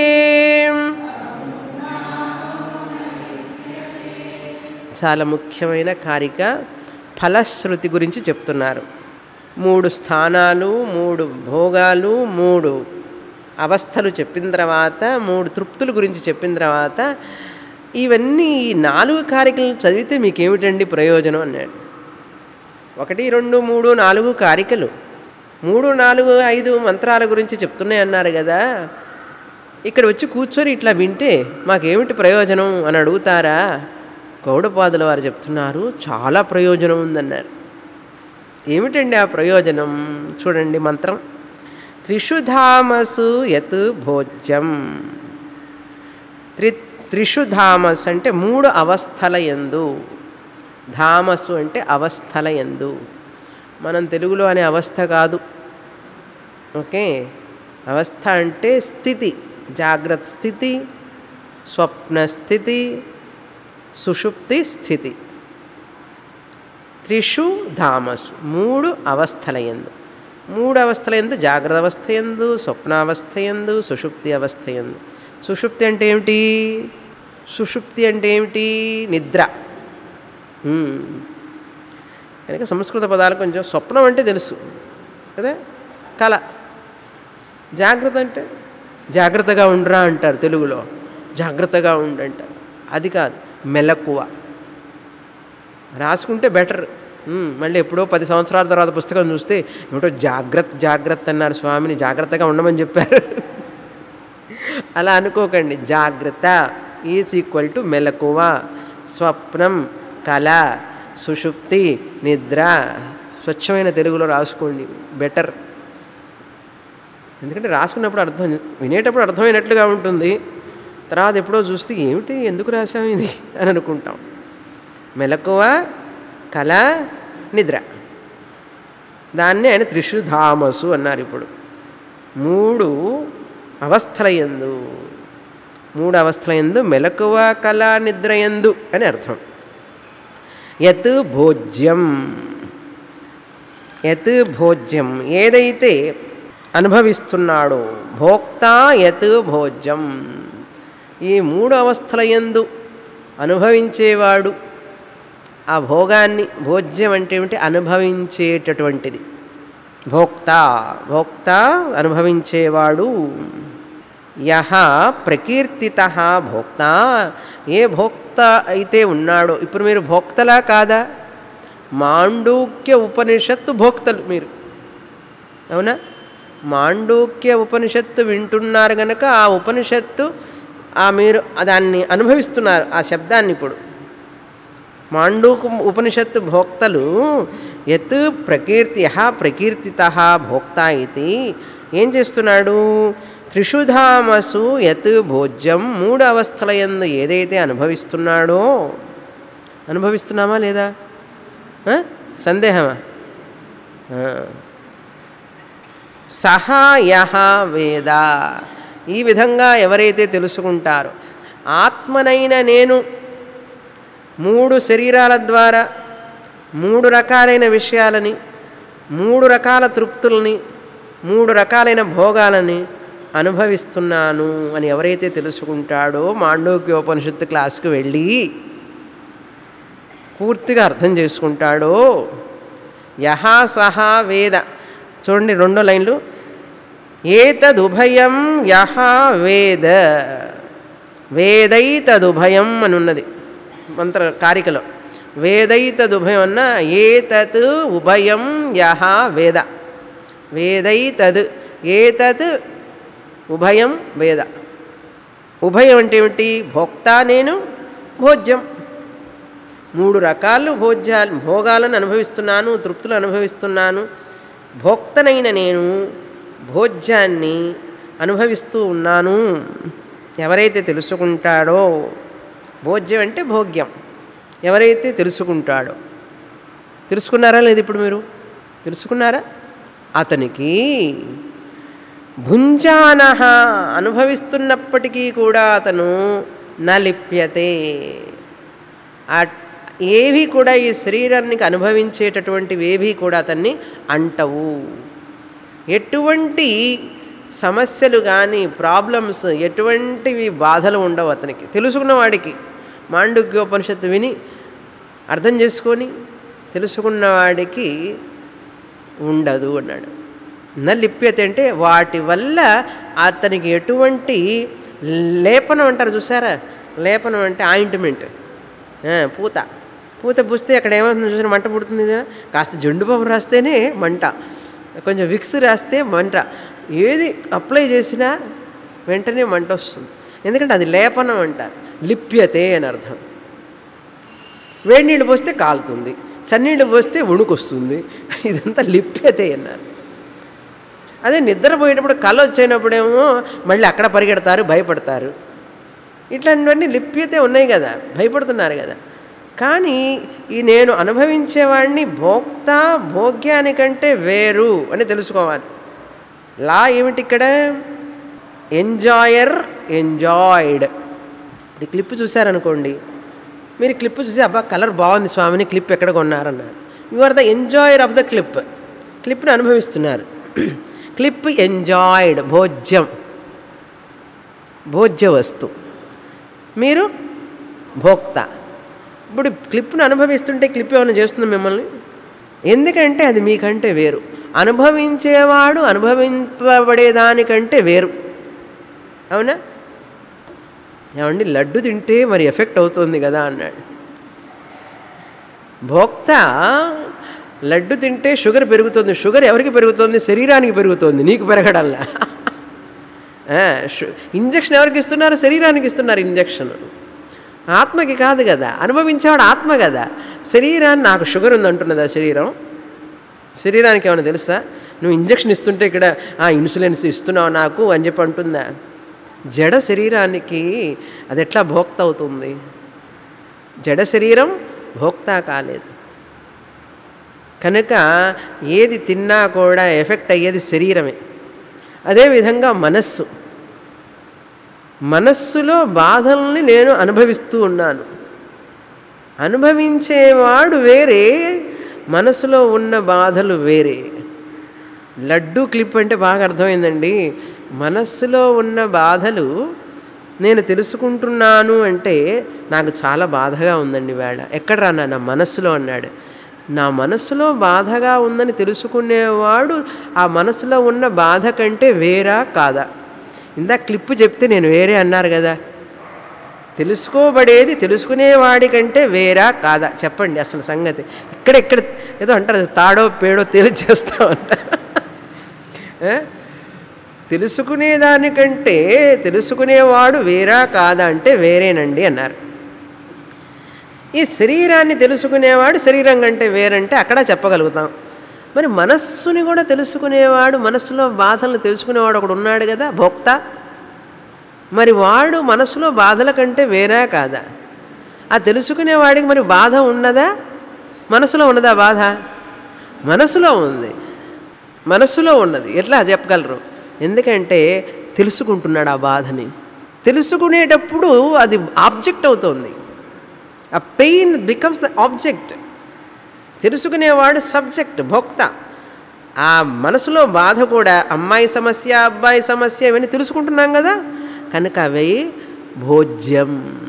చాలా ముఖ్యమైన కారిక ఫలశ్రుతి గురించి చెప్తున్నారు మూడు స్థానాలు మూడు భోగాలు మూడు అవస్థలు చెప్పిన తర్వాత మూడు తృప్తుల గురించి చెప్పిన తర్వాత ఇవన్నీ ఈ నాలుగు కారికలు చదివితే మీకేమిటండి ప్రయోజనం అన్నాడు ఒకటి రెండు మూడు నాలుగు కారికలు మూడు నాలుగు ఐదు మంత్రాల గురించి చెప్తున్నాయి అన్నారు కదా ఇక్కడ వచ్చి కూర్చొని ఇట్లా వింటే మాకేమిటి ప్రయోజనం అని అడుగుతారా గౌడపాదుల వారు చెప్తున్నారు చాలా ప్రయోజనం ఉందన్నారు ఏమిటండి ఆ ప్రయోజనం చూడండి మంత్రం త్రిషుధామసు యత్ భోజ్యం త్రి త్రిషుధామస్ అంటే మూడు అవస్థల ఎందు ధామసు అంటే అవస్థల ఎందు మనం తెలుగులో అనే అవస్థ కాదు ఓకే అవస్థ అంటే స్థితి జాగ్రత్త స్థితి స్వప్న స్థితి సుషుప్తి స్థితి త్రిషు ధామసు మూడు అవస్థల ఎందు మూడు అవస్థల ఎందు జాగ్రత్త అవస్థ ఎందు స్వప్నావస్థ ఎందు సుషుప్తి అవస్థ ఎందు సుషుప్తి అంటే ఏమిటి సుషుప్తి అంటే ఏమిటి నిద్ర మ్మ్. కనుక సంస్కృత పదాలు కొంచెం స్వప్నం అంటే తెలుసు కదా కళ జాగ్రత్త అంటే జాగ్రత్తగా ఉండరా అంటారు తెలుగులో జాగ్రత్తగా ఉండంటారు అది కాదు మెలకువ రాసుకుంటే బెటర్ మ్మ్. మళ్ళీ ఎప్పుడో పది సంవత్సరాల తర్వాత పుస్తకం చూస్తే ఏమిటో జాగ్రత్త జాగ్రత్త అన్నారు స్వామిని జాగ్రత్తగా ఉండమని చెప్పారు అలా అనుకోకండి జాగ్రత్త ఈజ్ ఈక్వల్ టు మెలకువ స్వప్నం కళ సుషుప్తి నిద్ర స్వచ్ఛమైన తెలుగులో రాసుకోండి బెటర్ ఎందుకంటే రాసుకున్నప్పుడు అర్థం వినేటప్పుడు అర్థమైనట్లుగా ఉంటుంది తర్వాత ఎప్పుడో చూస్తే ఏమిటి ఎందుకు రాసాం ఇది అని అనుకుంటాం మెలకువ కళ నిద్ర దాన్ని ఆయన త్రిషుధామసు అన్నారు ఇప్పుడు మూడు అవస్థల ఎందు మూడు అవస్థల ఎందు మెలకువ కళ నిద్ర ఎందు అని అర్థం యత్ భోజ్యం యత్ భోజ్యం ఏదైతే అనుభవిస్తున్నాడో భోక్త యత్ భోజ్యం ఈ మూడు అవస్థల ఎందు అనుభవించేవాడు ఆ భోగాన్ని భోజ్యం అంటే ఏమిటి అనుభవించేటటువంటిది భోక్త భోక్త అనుభవించేవాడు యహ ప్రకీర్తిత భోక్త ఏ భోక్త అయితే ఉన్నాడో ఇప్పుడు మీరు భోక్తలా కాదా మాండూక్య ఉపనిషత్తు భోక్తలు మీరు అవునా మాండూక్య ఉపనిషత్తు వింటున్నారు కనుక ఆ ఉపనిషత్తు ఆ మీరు దాన్ని అనుభవిస్తున్నారు ఆ శబ్దాన్ని ఇప్పుడు మాండూక ఉపనిషత్తు భోక్తలు యత్ ప్రకీర్తి యహ ప్రకీర్తిత భోక్త ఇది ఏం చేస్తున్నాడు త్రిషుధామసు యత్ భోజ్యం మూడు అవస్థల యందు ఏదైతే అనుభవిస్తున్నాడో అనుభవిస్తున్నామా లేదా ఆ? సందేహమా ఆ. సహా యహ వేద ఈ విధంగా ఎవరైతే తెలుసుకుంటారో ఆత్మనైన నేను మూడు శరీరాల ద్వారా మూడు రకాలైన విషయాలని మూడు రకాల తృప్తుల్ని మూడు రకాలైన భోగాలని అనుభవిస్తున్నాను అని ఎవరైతే తెలుసుకుంటాడో మాండోక్యోపనిషత్తు క్లాస్కి వెళ్ళి పూర్తిగా అర్థం చేసుకుంటాడో యహా సహా వేద చూడండి రెండో లైన్లు ఏతదుభయం యహ వేద వేదైతదుభయం అని ఉన్నది మంత్ర కారికలో వేదైతదుభయం అన్న ఏతత్ ఉభయం యహ వేద వేదైతద్ ఏతత్ ఉభయం వేద ఉభయం అంటే ఏమిటి భోక్త నేను భోజ్యం మూడు రకాలు భోజ్యాలు భోగాలను అనుభవిస్తున్నాను తృప్తులు అనుభవిస్తున్నాను భోక్తనైన నేను భోజ్యాన్ని అనుభవిస్తూ ఉన్నాను ఎవరైతే తెలుసుకుంటాడో భోజ్యం అంటే భోగ్యం ఎవరైతే తెలుసుకుంటాడో తెలుసుకున్నారా లేదు ఇప్పుడు మీరు తెలుసుకున్నారా అతనికి భుంజానహ అనుభవిస్తున్నప్పటికీ కూడా అతను నలిప్యతే ఆ ఏవి కూడా ఈ శరీరానికి అనుభవించేటటువంటివి ఏవి కూడా అతన్ని అంటవు ఎటువంటి సమస్యలు కానీ ప్రాబ్లమ్స్ ఎటువంటివి బాధలు ఉండవు అతనికి తెలుసుకున్న వాడికి మాండుక్యోపనిషత్తు విని అర్థం చేసుకొని తెలుసుకున్న వాడికి ఉండదు అన్నాడు నలిప్యత అంటే వాటి వల్ల అతనికి ఎటువంటి లేపనం అంటారు చూసారా లేపనం అంటే ఆయింట్మెంట్ పూత పూత పూస్తే అక్కడ ఏమవుతుంది చూసారా మంట పుడుతుంది కదా కాస్త జెండు బాబు రాస్తేనే మంట కొంచెం విక్స్ రాస్తే మంట ఏది అప్లై చేసినా వెంటనే మంట వస్తుంది ఎందుకంటే అది లేపనం అంటారు లిప్యతే అని అర్థం వేడి నీళ్ళు పోస్తే కాలుతుంది చన్నీళ్ళు పోస్తే వణుకొస్తుంది ఇదంతా లిప్యతే అన్నారు అదే నిద్రపోయేటప్పుడు కళ వచ్చేటప్పుడేమో మళ్ళీ అక్కడ పరిగెడతారు భయపడతారు ఇట్లాంటివన్నీ లిప్యతే ఉన్నాయి కదా భయపడుతున్నారు కదా కానీ ఈ నేను అనుభవించేవాడిని భోక్త భోగ్యానికంటే వేరు అని తెలుసుకోవాలి లా ఏమిటి ఇక్కడ ఎంజాయర్ ఎంజాయిడ్ ఇప్పుడు క్లిప్ చూశారనుకోండి మీరు క్లిప్ చూసి అబ్బా కలర్ బాగుంది స్వామిని క్లిప్ ఎక్కడ కొన్నారన్నారు you are the enjoyer of the clip క్లిప్ని అనుభవిస్తున్నారు క్లిప్ ఎంజాయిడ్ భోజ్యం భోజ్య వస్తు మీరు భోక్త ఇప్పుడు క్లిప్ను అనుభవిస్తుంటే క్లిప్ ఏమైనా చేస్తుంది మిమ్మల్ని ఎందుకంటే అది మీకంటే వేరు అనుభవించేవాడు అనుభవింపబడేదానికంటే వేరు అవునా ఏమండి లడ్డు తింటే మరి ఎఫెక్ట్ అవుతుంది కదా అన్నాడు భోక్త లడ్డు తింటే షుగర్ పెరుగుతుంది షుగర్ ఎవరికి పెరుగుతుంది శరీరానికి పెరుగుతుంది నీకు పెరగడంలా ఇంజక్షన్ ఎవరికి ఇస్తున్నారు శరీరానికి ఇస్తున్నారు ఇంజక్షన్ ఆత్మకి కాదు కదా అనుభవించేవాడు ఆత్మ కదా శరీరాన్ని నాకు షుగర్ ఉందంటున్నదా శరీరం శరీరానికి ఏమైనా తెలుసా నువ్వు ఇంజక్షన్ ఇస్తుంటే ఇక్కడ ఆ ఇన్సులిన్స్ ఇస్తున్నావు నాకు అని చెప్పి అంటుందా జడ శరీరానికి అది ఎట్లా భోక్త అవుతుంది జడ శరీరం భోక్త కాలేదు కనుక ఏది తిన్నా కూడా ఎఫెక్ట్ అయ్యేది శరీరమే అదేవిధంగా మనస్సు మనస్సులో బాధల్ని నేను అనుభవిస్తూ ఉన్నాను అనుభవించేవాడు వేరే మనసులో ఉన్న బాధలు వేరే లడ్డు క్లిప్ అంటే బాగా అర్థమైందండి మనస్సులో ఉన్న బాధలు నేను తెలుసుకుంటున్నాను అంటే నాకు చాలా బాధగా ఉందండి వేళ ఎక్కడ రానా నా మనస్సులో అన్నాడు నా మనస్సులో బాధగా ఉందని తెలుసుకునేవాడు ఆ మనసులో ఉన్న బాధ కంటే వేరా కాదా ఇందా క్లిప్పు చెప్తే నేను వేరే అన్నారు కదా తెలుసుకోబడేది తెలుసుకునేవాడి కంటే వేరా కాదా చెప్పండి అసలు సంగతి ఇక్కడ ఇక్కడ ఏదో అంటారు తాడో పేడో తేల్చేస్తా అంటారు తెలుసుకునేదానికంటే తెలుసుకునేవాడు వేరా కాదా అంటే వేరేనండి అన్నారు ఈ శరీరాన్ని తెలుసుకునేవాడు శరీరం కంటే వేరంటే అక్కడ చెప్పగలుగుతాం మరి మనస్సుని కూడా తెలుసుకునేవాడు మనస్సులో బాధలను తెలుసుకునేవాడు ఒకడు ఉన్నాడు కదా భోక్త మరి వాడు మనసులో బాధల కంటే వేరా కాదా ఆ తెలుసుకునేవాడికి మరి బాధ ఉన్నదా మనసులో ఉన్నదా బాధ మనసులో ఉంది మనసులో ఉన్నది ఎట్లా చెప్పగలరు ఎందుకంటే తెలుసుకుంటున్నాడు ఆ బాధని తెలుసుకునేటప్పుడు అది ఆబ్జెక్ట్ అవుతుంది ఆ పెయిన్ బికమ్స్ ద ఆబ్జెక్ట్ తెలుసుకునేవాడు సబ్జెక్ట్ భోక్త ఆ మనసులో బాధ కూడా అమ్మాయి సమస్య అబ్బాయి సమస్య ఇవన్నీ తెలుసుకుంటున్నాం కదా కనుక అవి భోజ్యం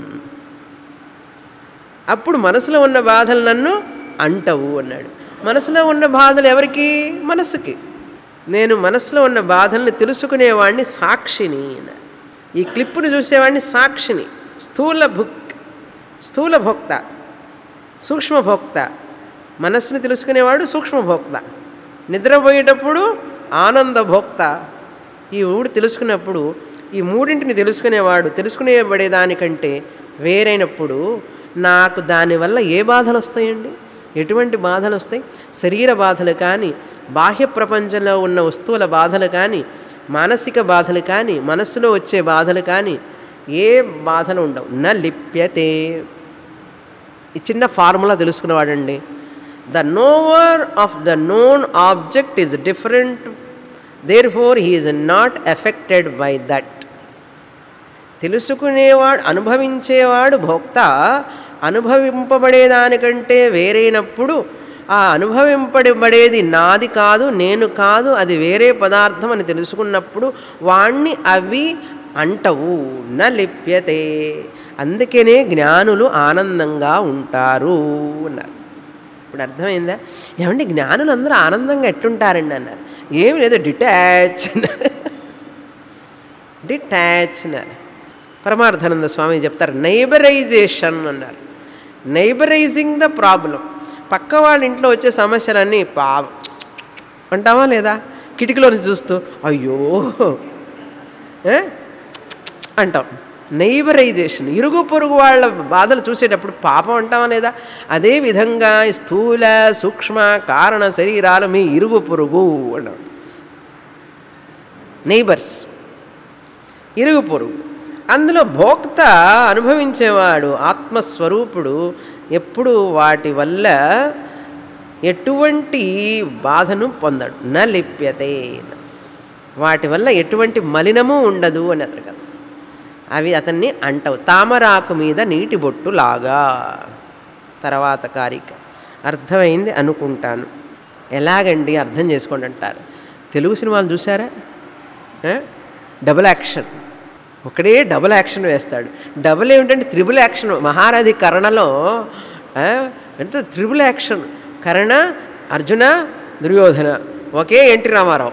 అప్పుడు మనసులో ఉన్న బాధలు నన్ను అంటవు అన్నాడు మనసులో ఉన్న బాధలు ఎవరికి మనసుకి నేను మనసులో ఉన్న బాధల్ని తెలుసుకునేవాడిని సాక్షిని అన్నాడు ఈ క్లిప్పును చూసేవాడిని సాక్షిని స్థూల భుక్ స్థూల భోక్త సూక్ష్మభోక్త మనస్సుని తెలుసుకునేవాడు సూక్ష్మభోక్త నిద్రపోయేటప్పుడు ఆనంద భోక్త ఈ మూడు తెలుసుకున్నప్పుడు ఈ మూడింటిని తెలుసుకునేవాడు తెలుసుకునేబడేదానికంటే వేరైనప్పుడు నాకు దానివల్ల ఏ బాధలు వస్తాయండి ఎటువంటి బాధలు వస్తాయి శరీర బాధలు కానీ బాహ్య ప్రపంచంలో ఉన్న వస్తువుల బాధలు కానీ మానసిక బాధలు కానీ మనస్సులో వచ్చే బాధలు కానీ ఏ బాధలు ఉండవు న లిప్యతే ఈ చిన్న ఫార్ములా తెలుసుకునేవాడండి the knower of the known object is different therefore he is not affected by that తెలుసుకునేవాడు అనుభవించేవాడు భోక్త అనుభవింపబడేదానికంటే వేరైనప్పుడు ఆ అనుభవింపబడేది నాది కాదు నేను కాదు అది వేరే పదార్థం అని తెలుసుకున్నప్పుడు వాణ్ణి అవి అంటవు న లిప్యతే అందుకనే జ్ఞానులు ఆనందంగా ఉంటారు అన్నారు ఇప్పుడు అర్థమైందా ఏమంటే జ్ఞానులు అందరూ ఆనందంగా ఎట్టుంటారండి అన్నారు ఏమి లేదు డిటాచ్ అన్నారు డిటాచ్ అన్నారు పరమార్థానంద స్వామి చెప్తారు నైబరైజేషన్ అన్నారు నైబరైజింగ్ ద ప్రాబ్లం పక్క వాళ్ళ ఇంట్లో వచ్చే సమస్యలన్నీ పా అంటావా లేదా కిటికీలో నుంచి చూస్తూ అయ్యో ఏ? అంటాం నైబరైజేషన్ ఇరుగు పొరుగు వాళ్ళ బాధలు చూసేటప్పుడు పాపం అంటామా లేదా అదే విధంగా ఈ స్థూల సూక్ష్మ కారణ శరీరాలు మీ ఇరుగు పొరుగు అన్నాం నైబర్స్ ఇరుగు పొరుగు అందులో భోక్త అనుభవించేవాడు ఆత్మస్వరూపుడు ఎప్పుడు వాటి వల్ల ఎటువంటి బాధను పొందడు న లిప్యతే వాటి వల్ల ఎటువంటి మలినము ఉండదు అని అతను కదా అవి అతన్ని అంటవు తామరాకు మీద నీటి బొట్టు లాగా తర్వాత కారిక అర్థమైంది అనుకుంటాను ఎలాగండి అర్థం చేసుకోండి అంటారు తెలుగు సినిమాలు చూసారా ఆ? డబుల్ యాక్షన్ ఒకడే డబుల్ యాక్షన్ వేస్తాడు డబుల్ ఏమిటంటే త్రిబుల్ యాక్షన్ మహారథి కర్ణలో ఆ, అంటే త్రిబుల్ యాక్షన్ కర్ణ అర్జున దుర్యోధన ఒకే ఎన్టీ రామారావు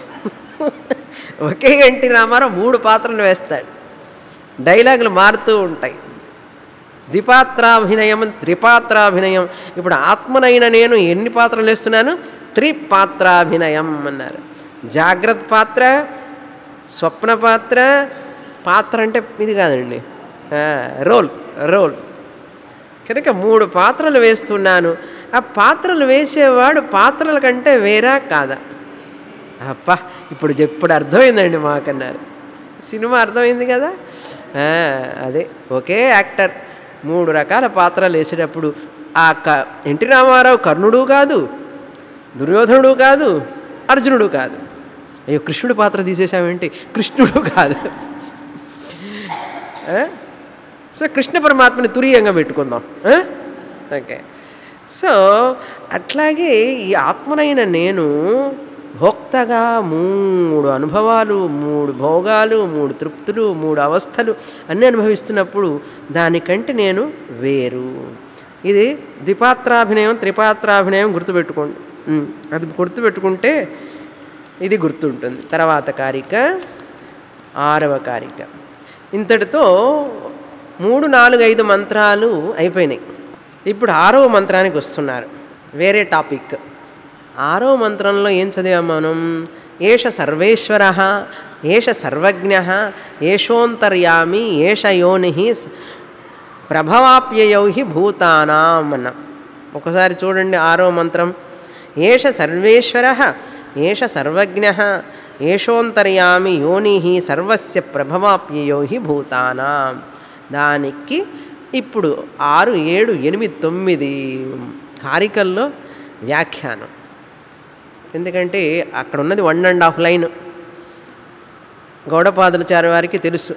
ఒకే ఎన్టీ రామారావు మూడు పాత్రలు వేస్తాడు డైలాగులు మారుతూ ఉంటాయి ద్విపాత్రాభినయం త్రిపాత్రాభినయం ఇప్పుడు ఆత్మనైన నేను ఎన్ని పాత్రలు వేస్తున్నాను త్రిపాత్రాభినయం అన్నారు జాగ్రత్త పాత్ర స్వప్న పాత్ర పాత్ర అంటే ఇది కాదండి ఆ, రోల్ రోల్ కనుక మూడు పాత్రలు వేస్తున్నాను ఆ పాత్రలు వేసేవాడు పాత్రల కంటే వేరా కాదా అప్ప ఇప్పుడు ఇప్పుడు అర్థమైందండి మాకన్నారు సినిమా అర్థమైంది కదా ఆ, అదే ఒకే యాక్టర్ మూడు రకాల పాత్రలు వేసేటప్పుడు ఆ క ఎన్టీ రామారావు కర్ణుడు కాదు దుర్యోధనుడు కాదు అర్జునుడు కాదు అయ్యో కృష్ణుడి పాత్ర తీసేసామేంటి కృష్ణుడు కాదు ఆ? సో కృష్ణ పరమాత్మని తురీయంగా పెట్టుకుందాం ఆ? ఓకే సో అట్లాగే ఈ ఆత్మనైన నేను భోక్తగా మూడు అనుభవాలు మూడు భోగాలు మూడు తృప్తులు మూడు అవస్థలు అన్నీ అనుభవిస్తున్నప్పుడు దానికంటే నేను వేరు ఇది ద్విపాత్రాభినయం త్రిపాత్రాభినయం గుర్తుపెట్టుకోండి ఉమ్, అది గుర్తుపెట్టుకుంటే ఇది గుర్తుంటుంది తర్వాత కారిక ఆరవ కారిక ఇంతటితో మూడు నాలుగు ఐదు మంత్రాలు అయిపోయినాయి ఇప్పుడు ఆరవ మంత్రానికి వస్తున్నారు వేరే టాపిక్ ఆరవ మంత్రంలో ఏం చదివాం మనం ఏష సర్వేశ్వర ఏష సర్వజ్ఞ ఏషోంతర్యామి ఏష యోని ప్రభవాప్యయౌ హి భూతానాం అన్న ఒకసారి చూడండి ఆరో మంత్రం ఏష సర్వేశ్వర ఏష సర్వజ్ఞ ఏషోంతర్యామి యోని సర్వస్య ప్రభవాప్యయో హి భూతానాం దానికి ఇప్పుడు ఆరు ఏడు ఎనిమిది తొమ్మిది కారికల్లో వ్యాఖ్యానం ఎందుకంటే అక్కడ ఉన్నది వన్ అండ్ హాఫ్ లైన్ గౌడపాదులచారి వారికి తెలుసు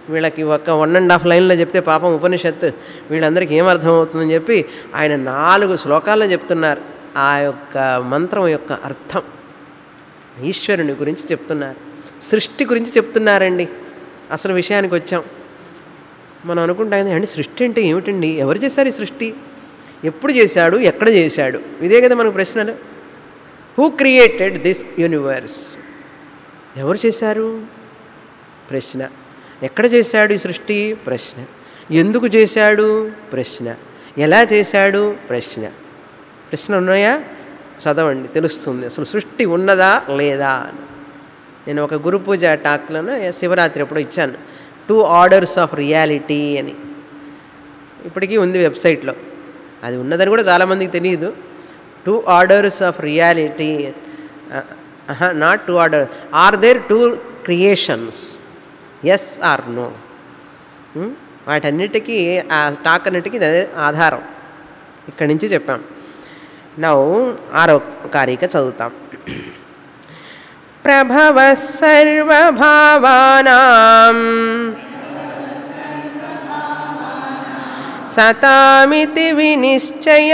వీళ్ళకి ఒక వన్ అండ్ హాఫ్ లైన్లో చెప్తే పాపం ఉపనిషత్తు వీళ్ళందరికీ ఏం అర్థమవుతుందని చెప్పి ఆయన నాలుగు శ్లోకాల్లో చెప్తున్నారు ఆ యొక్క మంత్రం యొక్క అర్థం ఈశ్వరుని గురించి చెప్తున్నారు సృష్టి గురించి చెప్తున్నారండి అసలు విషయానికి వచ్చాం మనం అనుకుంటాం అండి సృష్టి అంటే ఏమిటండి ఎవరు చేశారు ఈ సృష్టి ఎప్పుడు చేశాడు ఎక్కడ చేశాడు ఇదే కదా మనకు ప్రశ్నలు హూ క్రియేటెడ్ దిస్ యూనివర్స్ ఎవరు చేశారు ప్రశ్న ఎక్కడ చేశాడు ఈ సృష్టి ప్రశ్న ఎందుకు చేశాడు ప్రశ్న ఎలా చేశాడు ప్రశ్న ప్రశ్న ఉన్నాయా చదవండి తెలుస్తుంది అసలు సృష్టి ఉన్నదా లేదా అని నేను ఒక గురు పూజ టాక్లను శివరాత్రి అప్పుడు ఇచ్చాను టూ ఆర్డర్స్ ఆఫ్ రియాలిటీ అని ఇప్పటికీ ఉంది వెబ్సైట్లో అది ఉన్నదని కూడా చాలామందికి తెలియదు two orders of reality not two order are there two creations yes or no వాటన్నిటికీ ఆ టాక్ అన్నిటికీ అదే ఆధారం ఇక్కడి నుంచి చెప్పాం నౌ ఆరో కారిక చదువుతాం ప్రభవ సర్వభావానాం సతామితి వినిశ్చయ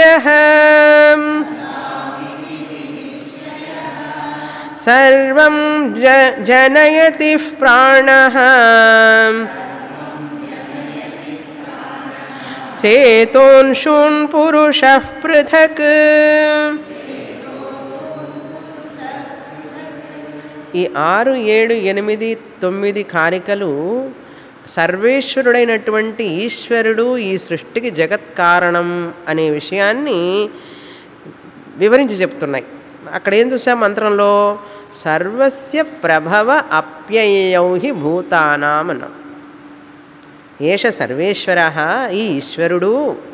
సర్వం జ జనయతి ప్రాణ చేతోన్షూన్ పురుష పృథక్ ఈ ఆరు ఏడు ఎనిమిది తొమ్మిది కారికలు సర్వేశ్వరుడైనటువంటి ఈశ్వరుడు ఈ సృష్టికి జగత్ కారణం అనే విషయాన్ని వివరించి చెప్తున్నాయి అక్కడ ఏం చూసాం మంత్రంలో సర్వస్య ప్రభవ అప్యయౌ హి భూతానాం అన్నాం ఏష సర్వేశ్వర ఈ ఈశ్వరుడు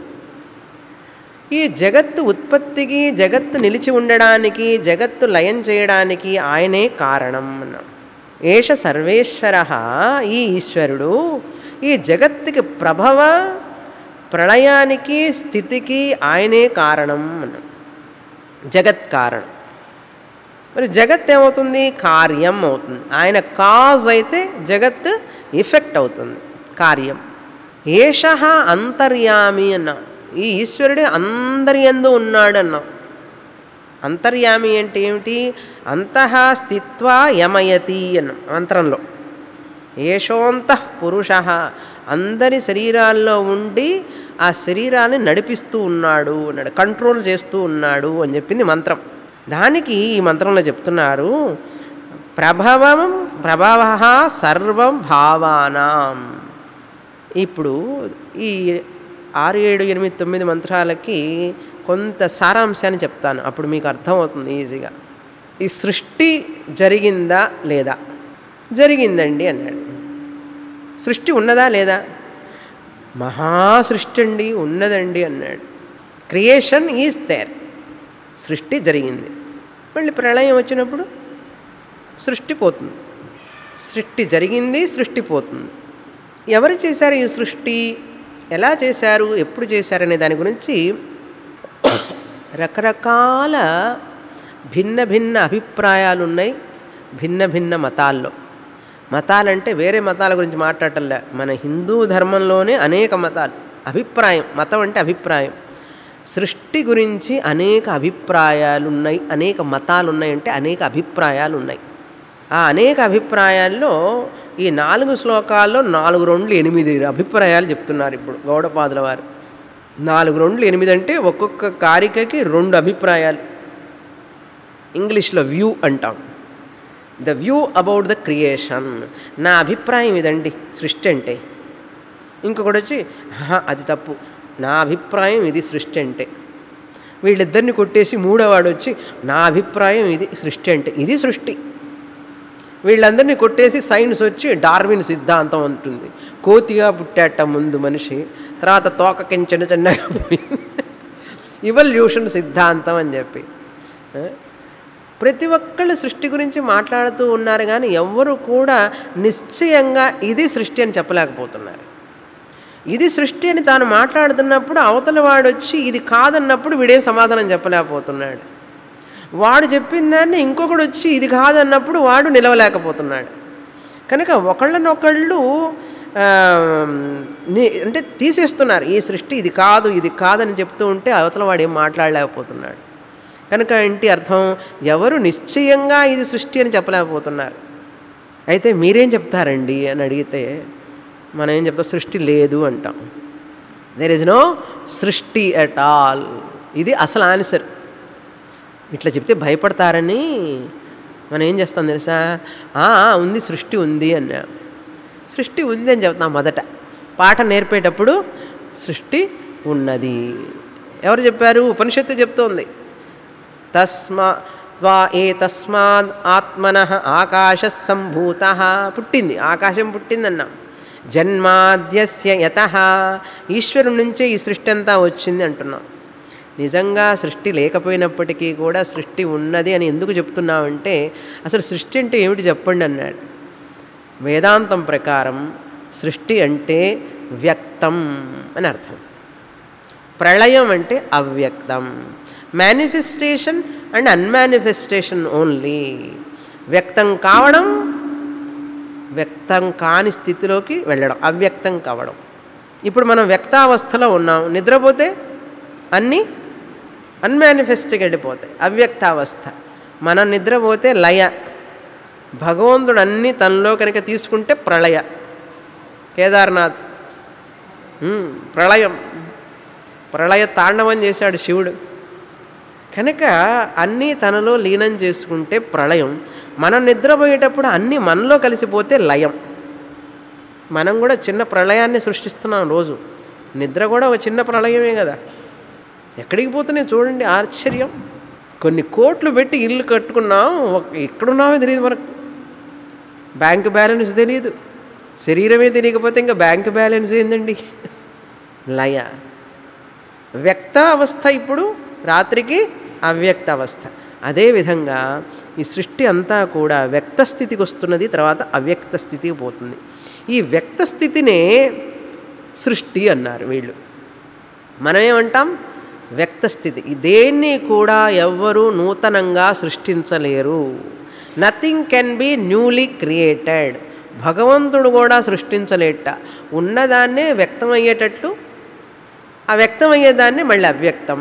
ఈ జగత్తు ఉత్పత్తికి జగత్తు నిలిచి ఉండడానికి జగత్తు లయం చేయడానికి ఆయనే కారణం అన్నాం ఏష సర్వేశ్వర ఈ ఈశ్వరుడు ఈ జగత్తుకి ప్రభవ ప్రళయానికి స్థితికి ఆయనే కారణం అన్నాం జగత్ కారణం మరి జగత్ ఏమవుతుంది కార్యం అవుతుంది ఆయన కాజ్ అయితే జగత్ ఎఫెక్ట్ అవుతుంది కార్యం ఏష అంతర్యామి అన్నాం ఈ ఈశ్వరుడు అందరి ఎందు ఉన్నాడు అన్నాం అంతర్యామి అంటే ఏమిటి అంతః స్థిత్వా యమయతి అన్నాం మంత్రంలో ఏషోంత పురుష అందరి శరీరాల్లో ఉండి ఆ శరీరాన్ని నడిపిస్తూ ఉన్నాడు అన్నాడు కంట్రోల్ చేస్తూ ఉన్నాడు అని చెప్పింది మంత్రం దానికి ఈ మంత్రంలో చెప్తున్నారు ప్రభవం ప్రభవ సర్వం భావానాం ఇప్పుడు ఈ ఆరు ఏడు ఎనిమిది తొమ్మిది మంత్రాలకి కొంత సారాంశాన్ని చెప్తాను అప్పుడు మీకు అర్థమవుతుంది ఈజీగా ఈ సృష్టి జరిగిందా లేదా జరిగిందండి అన్నాడు సృష్టి ఉన్నదా లేదా మహాసృష్టి అండి ఉన్నదండి అన్నాడు క్రియేషన్ ఈజ్ దేర్ సృష్టి జరిగింది మళ్ళీ ప్రళయం వచ్చినప్పుడు సృష్టి పోతుంది సృష్టి జరిగింది సృష్టి పోతుంది ఎవరు చేశారు ఈ సృష్టి ఎలా చేశారు ఎప్పుడు చేశారనే దాని గురించి రకరకాల భిన్న భిన్న అభిప్రాయాలు ఉన్నాయి భిన్న భిన్న మతాల్లో మతాలంటే వేరే మతాల గురించి మాట్లాడటంలే మన హిందూ ధర్మంలోనే అనేక మతాలు అభిప్రాయం మతం అంటే అభిప్రాయం సృష్టి గురించి అనేక అభిప్రాయాలు ఉన్నాయి అనేక మతాలు ఉన్నాయంటే అనేక అభిప్రాయాలు ఉన్నాయి ఆ అనేక అభిప్రాయాల్లో ఈ నాలుగు శ్లోకాల్లో నాలుగు రెండు ఎనిమిది అభిప్రాయాలు చెప్తున్నారు ఇప్పుడు గౌడపాదుల వారు నాలుగు రెండు ఎనిమిది అంటే ఒక్కొక్క కారికకి రెండు అభిప్రాయాలు ఇంగ్లీష్లో వ్యూ అంటాం the view about the creation నా అభిప్రాయం ఇదండి సృష్టి అంటే ఇంకొకటి వచ్చి "ఆహా, అది తప్పు నా అభిప్రాయం ఇది సృష్టి అంటే వీళ్ళిద్దరిని కొట్టేసి మూడోవాడు వచ్చి నా అభిప్రాయం ఇది సృష్టి అంటే ఇది సృష్టి వీళ్ళందరినీ కొట్టేసి సైన్స్ వచ్చి డార్విన్ సిద్ధాంతం ఉంటుంది కోతిగా పుట్టాట ముందు మనిషి తర్వాత తోకకి చిన్న చిన్నగా పోయింది ఇవల్యూషన్ సిద్ధాంతం అని చెప్పి ఆ? ప్రతి ఒక్కళ్ళు సృష్టి గురించి మాట్లాడుతూ ఉన్నారు కానీ ఎవ్వరు కూడా నిశ్చయంగా ఇది సృష్టి అని చెప్పలేకపోతున్నారు ఇది సృష్టి అని తాను మాట్లాడుతున్నప్పుడు అవతల వాడు వచ్చి ఇది కాదన్నప్పుడు వీడే సమాధానం చెప్పలేకపోతున్నాడు వాడు చెప్పిన దాన్ని ఇంకొకడు వచ్చి ఇది కాదన్నప్పుడు వాడు నిలవలేకపోతున్నాడు కనుక ఒకళ్ళనొకళ్ళు ఆ, ని- అంటే తీసేస్తున్నారు ఈ సృష్టి ఇది కాదు ఇది కాదని చెప్తూ ఉంటే అవతల వాడు ఏం మాట్లాడలేకపోతున్నాడు కనుక ఏంటి అర్థం ఎవరు నిశ్చయంగా ఇది సృష్టి అని చెప్పలేకపోతున్నారు అయితే మీరేం చెప్తారండి అని అడిగితే మనం ఏం చెప్తాం సృష్టి లేదు అంటాం దెర్ ఇస్ నో సృష్టి అట్ ఆల్ ఇది అసలు ఆన్సర్ ఇట్లా చెప్తే భయపడతారని మనం ఏం చేస్తాం తెలుసా "ఆ, ఆ, ఉంది సృష్టి ఉంది అన్నా సృష్టి ఉంది అని చెప్తాం మొదట పాట నేర్పేటప్పుడు సృష్టి ఉన్నది ఎవరు చెప్పారు ఉపనిషత్తు చెప్తోంది తస్మా త్వా ఏ తస్మాద్ ఆత్మన ఆకాశ సంభూత పుట్టింది ఆకాశం పుట్టిందన్నాం జన్మాద్యస్య యత ఈశ్వరుడి నుంచే ఈ సృష్టి అంతా వచ్చింది అంటున్నాం నిజంగా సృష్టి లేకపోయినప్పటికీ కూడా సృష్టి ఉన్నది అని ఎందుకు చెప్తున్నామంటే అసలు సృష్టి అంటే ఏమిటి చెప్పండి అన్నాడు వేదాంతం ప్రకారం సృష్టి అంటే వ్యక్తం అని అర్థం ప్రళయం అంటే అవ్యక్తం మేనిఫెస్టేషన్ అండ్ అన్మానిఫెస్టేషన్ ఓన్లీ వ్యక్తం కావడం వ్యక్తం కాని స్థితిలోకి వెళ్ళడం అవ్యక్తం కావడం ఇప్పుడు మనం వ్యక్తావస్థలో ఉన్నాం నిద్రపోతే అన్నీ అన్మానిఫెస్ట్కి వెళ్ళిపోతాయి అవ్యక్తావస్థ మనం నిద్రపోతే లయ భగవంతుడు అన్నీ తనలో కనుక తీసుకుంటే ప్రళయ కేదార్నాథ్ ఉమ్, ప్రళయం ప్రళయ తాండవం చేశాడు శివుడు కనుక అన్నీ తనలో లీనం చేసుకుంటే ప్రళయం మనం నిద్రపోయేటప్పుడు అన్నీ మనలో కలిసిపోతే లయం మనం కూడా చిన్న ప్రళయాన్ని సృష్టిస్తున్నాం రోజు నిద్ర కూడా ఒక చిన్న ప్రళయమే కదా ఎక్కడికి పోతున్నాయి చూడండి ఆశ్చర్యం కొన్ని కోట్లు పెట్టి ఇల్లు కట్టుకున్నాం ఒక- ఎక్కడున్నామో తెలియదు మనకు బ్యాంక్ బ్యాలెన్స్ తెలియదు శరీరమే తెలియకపోతే ఇంకా బ్యాంక్ బ్యాలెన్స్ ఏందండి లయ వ్యక్త అవస్థ ఇప్పుడు రాత్రికి అవ్యక్త అవస్థ అదేవిధంగా ఈ సృష్టి అంతా కూడా వ్యక్త స్థితికి వస్తున్నది తర్వాత అవ్యక్త స్థితికి పోతుంది ఈ వ్యక్త స్థితినే సృష్టి అన్నారు వీళ్ళు మనం ఏమంటాం వ్యక్త స్థితి దేన్ని కూడా ఎవ్వరూ నూతనంగా సృష్టించలేరు nothing can be newly created భగవంతుడు కూడా సృష్టించలేట ఉన్నదాన్నే వ్యక్తమయ్యేటట్లు ఆ వ్యక్తమయ్యేదాన్ని మళ్ళీ అవ్యక్తం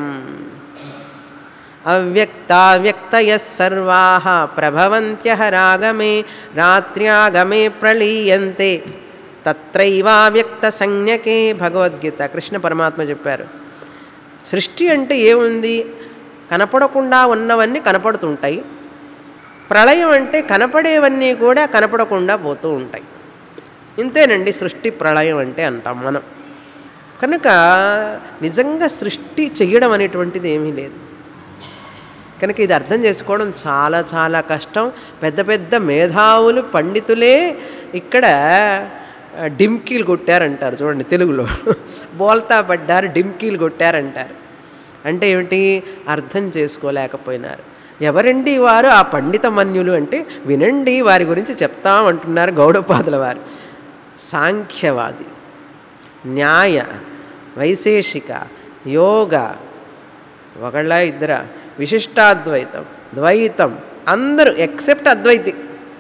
అవ్యక్తావ్యక్తయ సర్వా ప్రభవంత్య రాగమే రాత్ర్యాగమే ప్రళీయంతే తత్రైవావ్యక్త సంజ్ఞకే భగవద్గీత కృష్ణ పరమాత్మ చెప్పారు సృష్టి అంటే ఏముంది కనపడకుండా ఉన్నవన్నీ కనపడుతుంటాయి ప్రళయం అంటే కనపడేవన్నీ కూడా కనపడకుండా పోతూ ఉంటాయి ఇంతేనండి సృష్టి ప్రళయం అంటే అంటాం మనం కనుక నిజంగా సృష్టి చెయ్యడం అనేటువంటిది ఏమీ లేదు కనుక ఇది అర్థం చేసుకోవడం చాలా చాలా కష్టం పెద్ద పెద్ద మేధావులు పండితులే ఇక్కడ ఆ, డిమ్కీలు కొట్టారంటారు చూడండి తెలుగులో బోల్తా పడ్డారు డిమ్కీలు కొట్టారంటారు అంటే ఏమిటి అర్థం చేసుకోలేకపోయినారు ఎవరండి వారు ఆ పండిత మన్యులు అంటే వినండి వారి గురించి చెప్తామంటున్నారు గౌడపాదుల వారు సాంఖ్యవాది న్యాయ వైశేషిక యోగ ఒకళ్ళ ఇద్దర విశిష్టాద్వైతం ద్వైతం అందరూ ఎక్సెప్ట్ అద్వైతి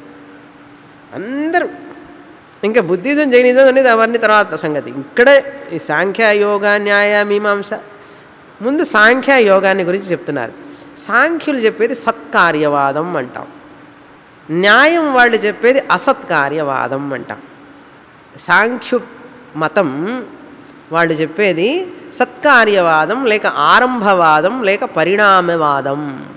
అందరూ ఇంకా బుద్ధిజం జైనిజం అనేది అవన్నీ తర్వాత సంగతి ఇక్కడే ఈ సాంఖ్య యోగ న్యాయ మీమాంస ముందు సాంఖ్య యోగాన్ని గురించి చెప్తున్నారు సాంఖ్యులు చెప్పేది సత్కార్యవాదం అంటాం న్యాయం వాళ్ళు చెప్పేది అసత్కార్యవాదం అంటాం సాంఖ్యు మతం వాళ్ళు చెప్పేది సత్కార్యవాదం లేక ఆరంభవాదం లేక పరిణామవాదం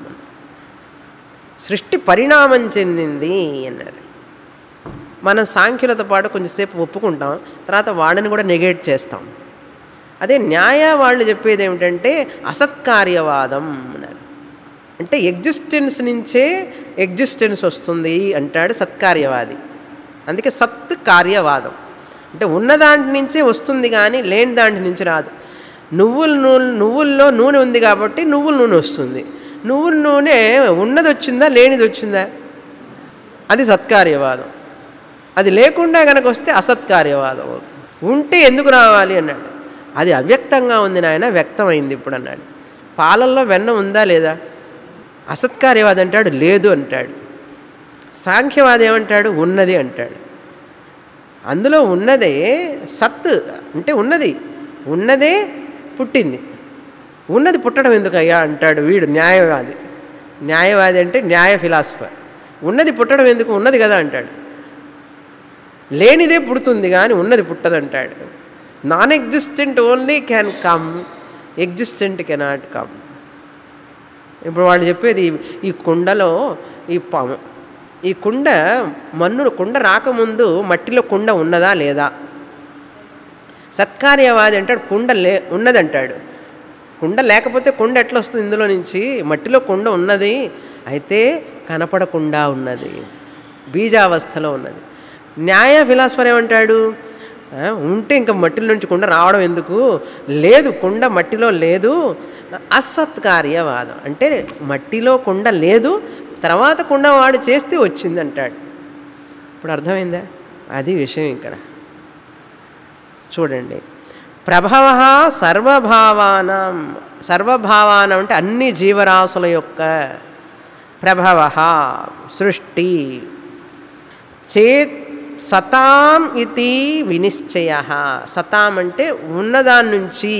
సృష్టి పరిణామం చెందింది అన్నారు మనం సాంఖ్యులతో పాటు కొంచెంసేపు ఒప్పుకుంటాం తర్వాత వాళ్ళని కూడా నెగేట్ చేస్తాం అదే న్యాయ వాళ్ళు చెప్పేది ఏమిటంటే అసత్కార్యవాదం అన్నారు అంటే ఎగ్జిస్టెన్స్ నుంచే ఎగ్జిస్టెన్స్ వస్తుంది అంటాడు సత్కార్యవాది అందుకే సత్ కార్యవాదం అంటే ఉన్న దాంట్ నుంచే వస్తుంది కానీ లేని దాంట్ నుంచి రాదు నువ్వుల నూనె నువ్వుల్లో నూనె ఉంది కాబట్టి నువ్వుల నూనె వస్తుంది నువ్వుల నూనె ఉన్నది వచ్చిందా లేనిది వచ్చిందా అది సత్కార్యవాదం అది లేకుండా కనుక వస్తే అసత్కార్యవాదం అవుతుంది ఉంటే ఎందుకు రావాలి అన్నాడు అది అవ్యక్తంగా ఉంది నాయన వ్యక్తమైంది ఇప్పుడు అన్నాడు పాలల్లో వెన్న ఉందా లేదా అసత్కార్యవాది అంటాడు లేదు అంటాడు సాంఖ్యవాది ఏమంటాడు ఉన్నది అంటాడు అందులో ఉన్నదే సత్ అంటే ఉన్నది ఉన్నదే పుట్టింది ఉన్నది పుట్టడం ఎందుకయ్యా అంటాడు వీడు న్యాయవాది న్యాయవాది అంటే న్యాయ ఫిలాసఫర్ ఉన్నది పుట్టడం ఎందుకు ఉన్నది కదా అంటాడు లేనిదే పుడుతుంది కానీ ఉన్నది పుట్టదంటాడు non existent only can come existent cannot come ఇప్పుడు వాళ్ళు చెప్పేది ఈ కుండలో ఈ పాము ఈ కుండ మన్ను కుండ రాకముందు మట్టిలో కుండ ఉన్నదా లేదా సత్కార్యవాది అంటాడు కుండ లే ఉన్నదంటాడు కుండ లేకపోతే కుండ ఎట్లా వస్తుంది ఇందులో నుంచి మట్టిలో కుండ ఉన్నది అయితే కనపడకుండా ఉన్నది బీజావస్థలో ఉన్నది న్యాయ ఫిలాసఫర్ ఏమంటాడు ఆ, ఉంటే ఇంకా మట్టిలో నుంచి కుండ రావడం ఎందుకు లేదు కుండ మట్టిలో లేదు అసత్కార్యవాదం అంటే మట్టిలో కుండ లేదు తర్వాత కుండ వాడు చేస్తే వచ్చింది అంటాడు ఇప్పుడు అర్థమైందా అది విషయం ఇక్కడ చూడండి ప్రభవ సర్వభావానం సర్వభావానం అంటే అన్ని జీవరాశుల యొక్క ప్రభవ సృష్టి చే సతాం ఇది వినిశ్చయ సతాం అంటే ఉన్నదాని నుంచి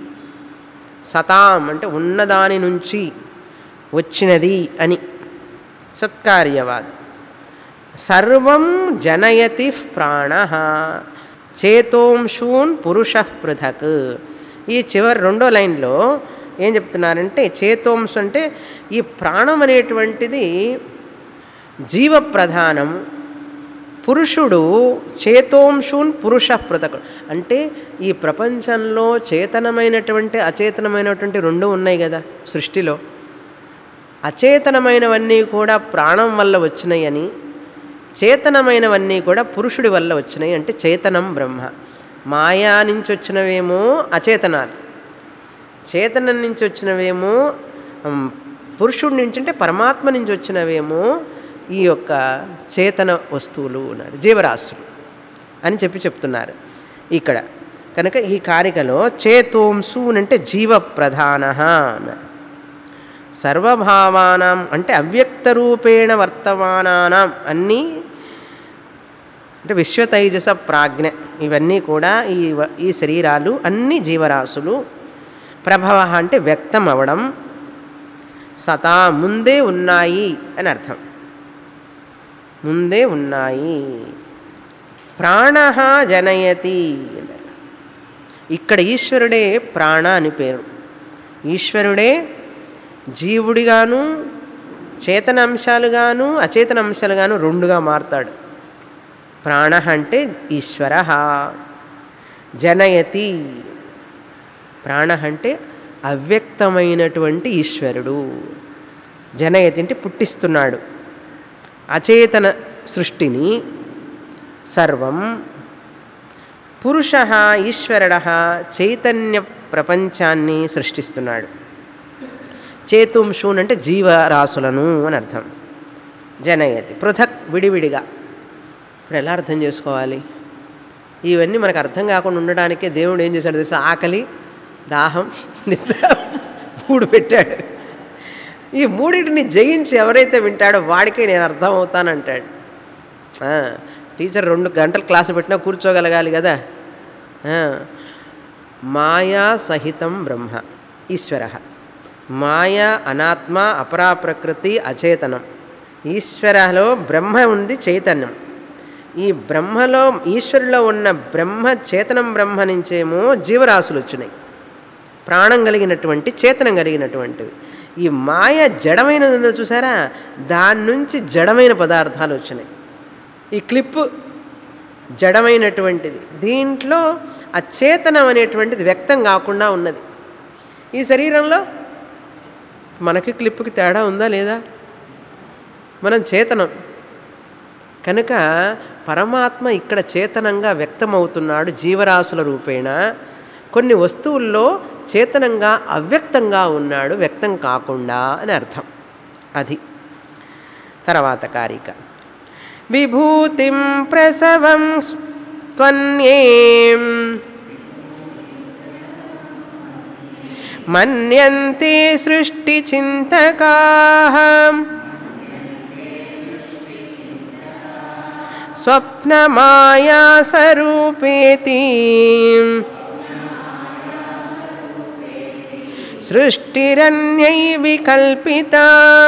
సతాం అంటే ఉన్నదాని నుంచి వచ్చినది అని సత్కార్యవాదం సర్వం జనయతి ప్రాణ చేతోంశూన్ పురుష పృథక్ ఈ చివరి రెండో లైన్లో ఏం చెప్తున్నారంటే చేతోంశ అంటే ఈ ప్రాణం అనేటువంటిది జీవప్రధానం పురుషుడు చేతోంశూన్ పురుష పృథక్ అంటే ఈ ప్రపంచంలో చేతనమైనటువంటి అచేతనమైనటువంటి రెండు ఉన్నాయి కదా సృష్టిలో అచేతనమైనవన్నీ కూడా ప్రాణం వల్ల వచ్చినాయని చేతనమైనవన్నీ కూడా పురుషుడి వల్ల వచ్చినాయి అంటే చేతనం బ్రహ్మ మాయా నుంచి వచ్చినవేమో అచేతనాలు చేతనం నుంచి వచ్చినవేమో ఉమ్, పురుషుడి నుంచి అంటే పరమాత్మ నుంచి వచ్చినవేమో ఈ యొక్క చేతన వస్తువులు అన్నారు జీవరాశులు అని చెప్పి చెప్తున్నారు ఇక్కడ కనుక ఈ కారికలో చేతోంసు అంటే జీవ ప్రధాన అన్నారు సర్వభావానాం అంటే అవ్యక్త రూపేణ వర్తమానానాం అన్నీ అంటే విశ్వతైజస ప్రాజ్ఞ ఇవన్నీ కూడా ఈ వ- ఈ శరీరాలు అన్ని జీవరాశులు ప్రభవ అంటే వ్యక్తం అవడం సతా ముందే ఉన్నాయి అని అర్థం ముందే ఉన్నాయి ప్రాణ జనయతి అన్నారు. ఇక్కడ ఈశ్వరుడే ప్రాణ అని పేరు ఈశ్వరుడే జీవుడిగాను చేతన అంశాలుగాను అచేతన అంశాలుగాను రెండుగా మారుతాడు ప్రాణ అంటే ఈశ్వర జనయతి ప్రాణ అంటే అవ్యక్తమైనటువంటి ఈశ్వరుడు జనయతి అంటే పుట్టిస్తున్నాడు అచేతన సృష్టిని సర్వం పురుష ఈశ్వరుడ చైతన్య ప్రపంచాన్ని సృష్టిస్తున్నాడు చేతుంషూన్ అంటే జీవరాశులను అని అర్థం జనయతి పృథక్ విడివిడిగా ఇప్పుడు ఎలా అర్థం చేసుకోవాలి ఇవన్నీ మనకు అర్థం కాకుండా ఉండడానికే దేవుడు ఏం చేశాడు తెలుసా ఆకలి దాహం నిద్ర మూడు పెట్టాడు ఈ మూడింటిని జయించి ఎవరైతే వింటాడో వాడికే నేను అర్థం అవుతానంటాడు ఆ, టీచర్ రెండు గంటలు క్లాసు పెట్టినా కూర్చోగలగాలి కదా ఆ, మాయా సహితం బ్రహ్మ ఈశ్వర మాయ అనాత్మ అపరా ప్రకృతి అచేతనం ఈశ్వరలో బ్రహ్మ ఉంది చైతన్యం ఈ బ్రహ్మలో ఈశ్వరులో ఉన్న బ్రహ్మ చేతనం బ్రహ్మ నుంచేమో జీవరాశులు వచ్చినాయి ప్రాణం కలిగినటువంటి చేతనం కలిగినటువంటివి ఈ మాయ జడమైనది ఉందో చూసారా దాని నుంచి జడమైన పదార్థాలు వచ్చినాయి ఈ క్లిప్ జడమైనటువంటిది దీంట్లో ఆ చేతనం అనేటువంటిది వ్యక్తం కాకుండా ఉన్నది ఈ శరీరంలో మనకి క్లిప్కి తేడా ఉందా లేదా మనం చేతనం కనుక పరమాత్మ ఇక్కడ చేతనంగా వ్యక్తమవుతున్నాడు జీవరాశుల రూపేణ కొన్ని వస్తువుల్లో చేతనంగా అవ్యక్తంగా ఉన్నాడు వ్యక్తం కాకుండా అని అర్థం అది తర్వాత కారిక విభూతిం ప్రసవం స్వన్యేం మన్యంతే సృష్టిచింతకా స్వప్నమాయాసరూపేతి సృష్టిరన్యై వికల్పిత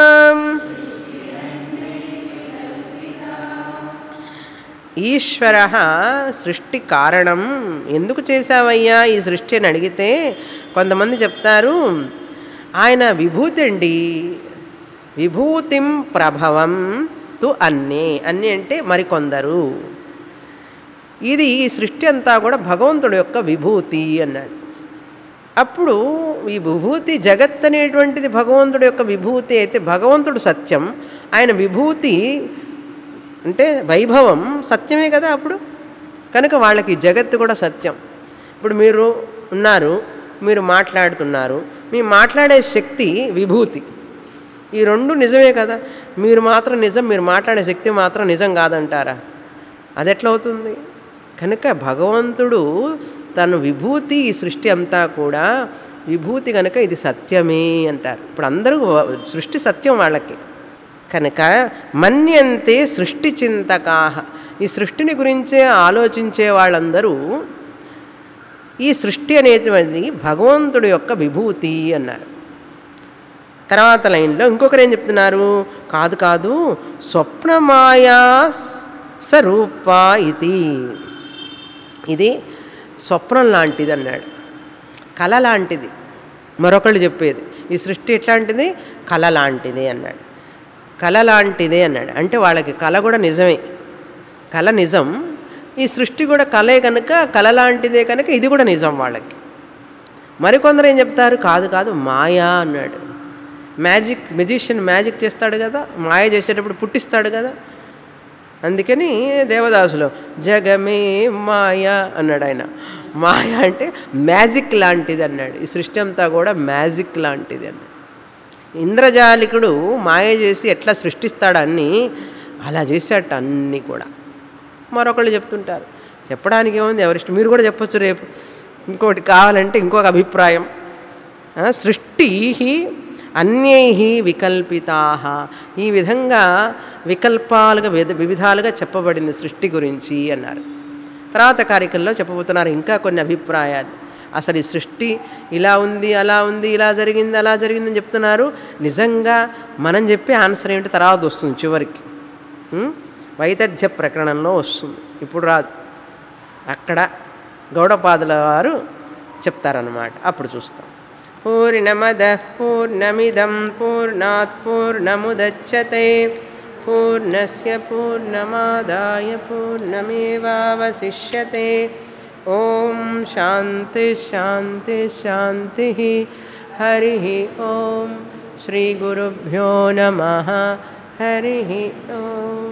ఈశ్వర సృష్టి కారణం ఎందుకు చేశావయ్యా ఈ సృష్టి అని అడిగితే కొంతమంది చెప్తారు ఆయన విభూతి అండి విభూతిం ప్రభవం తు అన్నే అన్ని అంటే మరికొందరు ఇది ఈ సృష్టి అంతా కూడా భగవంతుడి యొక్క విభూతి అన్నాడు అప్పుడు ఈ విభూతి జగత్ అనేటువంటిది భగవంతుడి యొక్క విభూతి అయితే భగవంతుడు సత్యం ఆయన విభూతి అంటే వైభవం సత్యమే కదా అప్పుడు కనుక వాళ్ళకి జగత్తు కూడా సత్యం ఇప్పుడు మీరు ఉన్నారు మీరు మాట్లాడుతున్నారు మీ మాట్లాడే శక్తి విభూతి ఈ రెండు నిజమే కదా మీరు మాత్రం నిజం మీరు మాట్లాడే శక్తి మాత్రం నిజం కాదంటారా అది ఎట్లా అవుతుంది కనుక భగవంతుడు తన విభూతి ఈ సృష్టి అంతా కూడా విభూతి కనుక ఇది సత్యమే అంటారు ఇప్పుడు అందరూ సృష్టి సత్యం వాళ్ళకి కనుక మన్యంతే సృష్టి చింతకాహ ఈ సృష్టిని గురించే ఆలోచించే వాళ్ళందరూ ఈ సృష్టి అనేటువంటి భగవంతుడి యొక్క విభూతి అన్నారు తర్వాత లైన్లో ఇంకొకరు ఏం చెప్తున్నారు కాదు కాదు స్వప్నమాయా స్వరూప ఇది ఇది స్వప్నం లాంటిది అన్నాడు కళ లాంటిది మరొకళ్ళు చెప్పేది ఈ సృష్టి ఎట్లాంటిది కళ లాంటిది అన్నాడు కళ లాంటిదే అన్నాడు అంటే వాళ్ళకి కళ కూడా నిజమే కళ నిజం ఈ సృష్టి కూడా కళే కనుక కళ లాంటిదే కనుక ఇది కూడా నిజం వాళ్ళకి మరికొందరు ఏం చెప్తారు కాదు కాదు మాయా అన్నాడు మ్యాజిక్ మెజిషియన్ మ్యాజిక్ చేస్తాడు కదా మాయ చేసేటప్పుడు పుట్టిస్తాడు కదా అందుకని దేవదాసులో జగమే మాయ అన్నాడు ఆయన మాయ అంటే మ్యాజిక్ లాంటిది అన్నాడు ఈ సృష్టి అంతా కూడా మ్యాజిక్ లాంటిది అన్నాడు ఇంద్రజాలికుడు మాయ చేసి ఎట్లా సృష్టిస్తాడు అన్నీ అలా చేశాట అన్నీ కూడా మరొకళ్ళు చెప్తుంటారు చెప్పడానికి ఏముంది ఎవరిష్టం మీరు కూడా చెప్పొచ్చు రేపు ఇంకోటి కావాలంటే ఇంకొక అభిప్రాయం ఆ, సృష్టి అన్యై వికల్పితా ఈ విధంగా వికల్పాలుగా విధ వివిధాలుగా చెప్పబడింది సృష్టి గురించి అన్నారు తర్వాత కార్యక్రమంలో చెప్పబోతున్నారు ఇంకా కొన్ని అభిప్రాయాలు అసలు ఈ సృష్టి ఇలా ఉంది అలా ఉంది ఇలా జరిగింది అలా జరిగిందని చెప్తున్నారు నిజంగా మనం చెప్పే ఆన్సర్ ఏంటి తర్వాత వస్తుంది చివరికి ఉం? వైతథ్య ప్రకరణంలో వస్తుంది ఇప్పుడు రాదు అక్కడ గౌడపాదుల వారు చెప్తారన్నమాట అప్పుడు చూస్తాం పూర్ణమద పూర్ణమిదం పూర్ణాత్ పూర్ణముదచ్చతే పూర్ణస్య పూర్ణమాదాయ పూర్ణమేవావశిష్యతే ఓం శాంతి శాంతి శాంతి హరి ఓం శ్రీ గురుభ్యో నమ హరి ఓం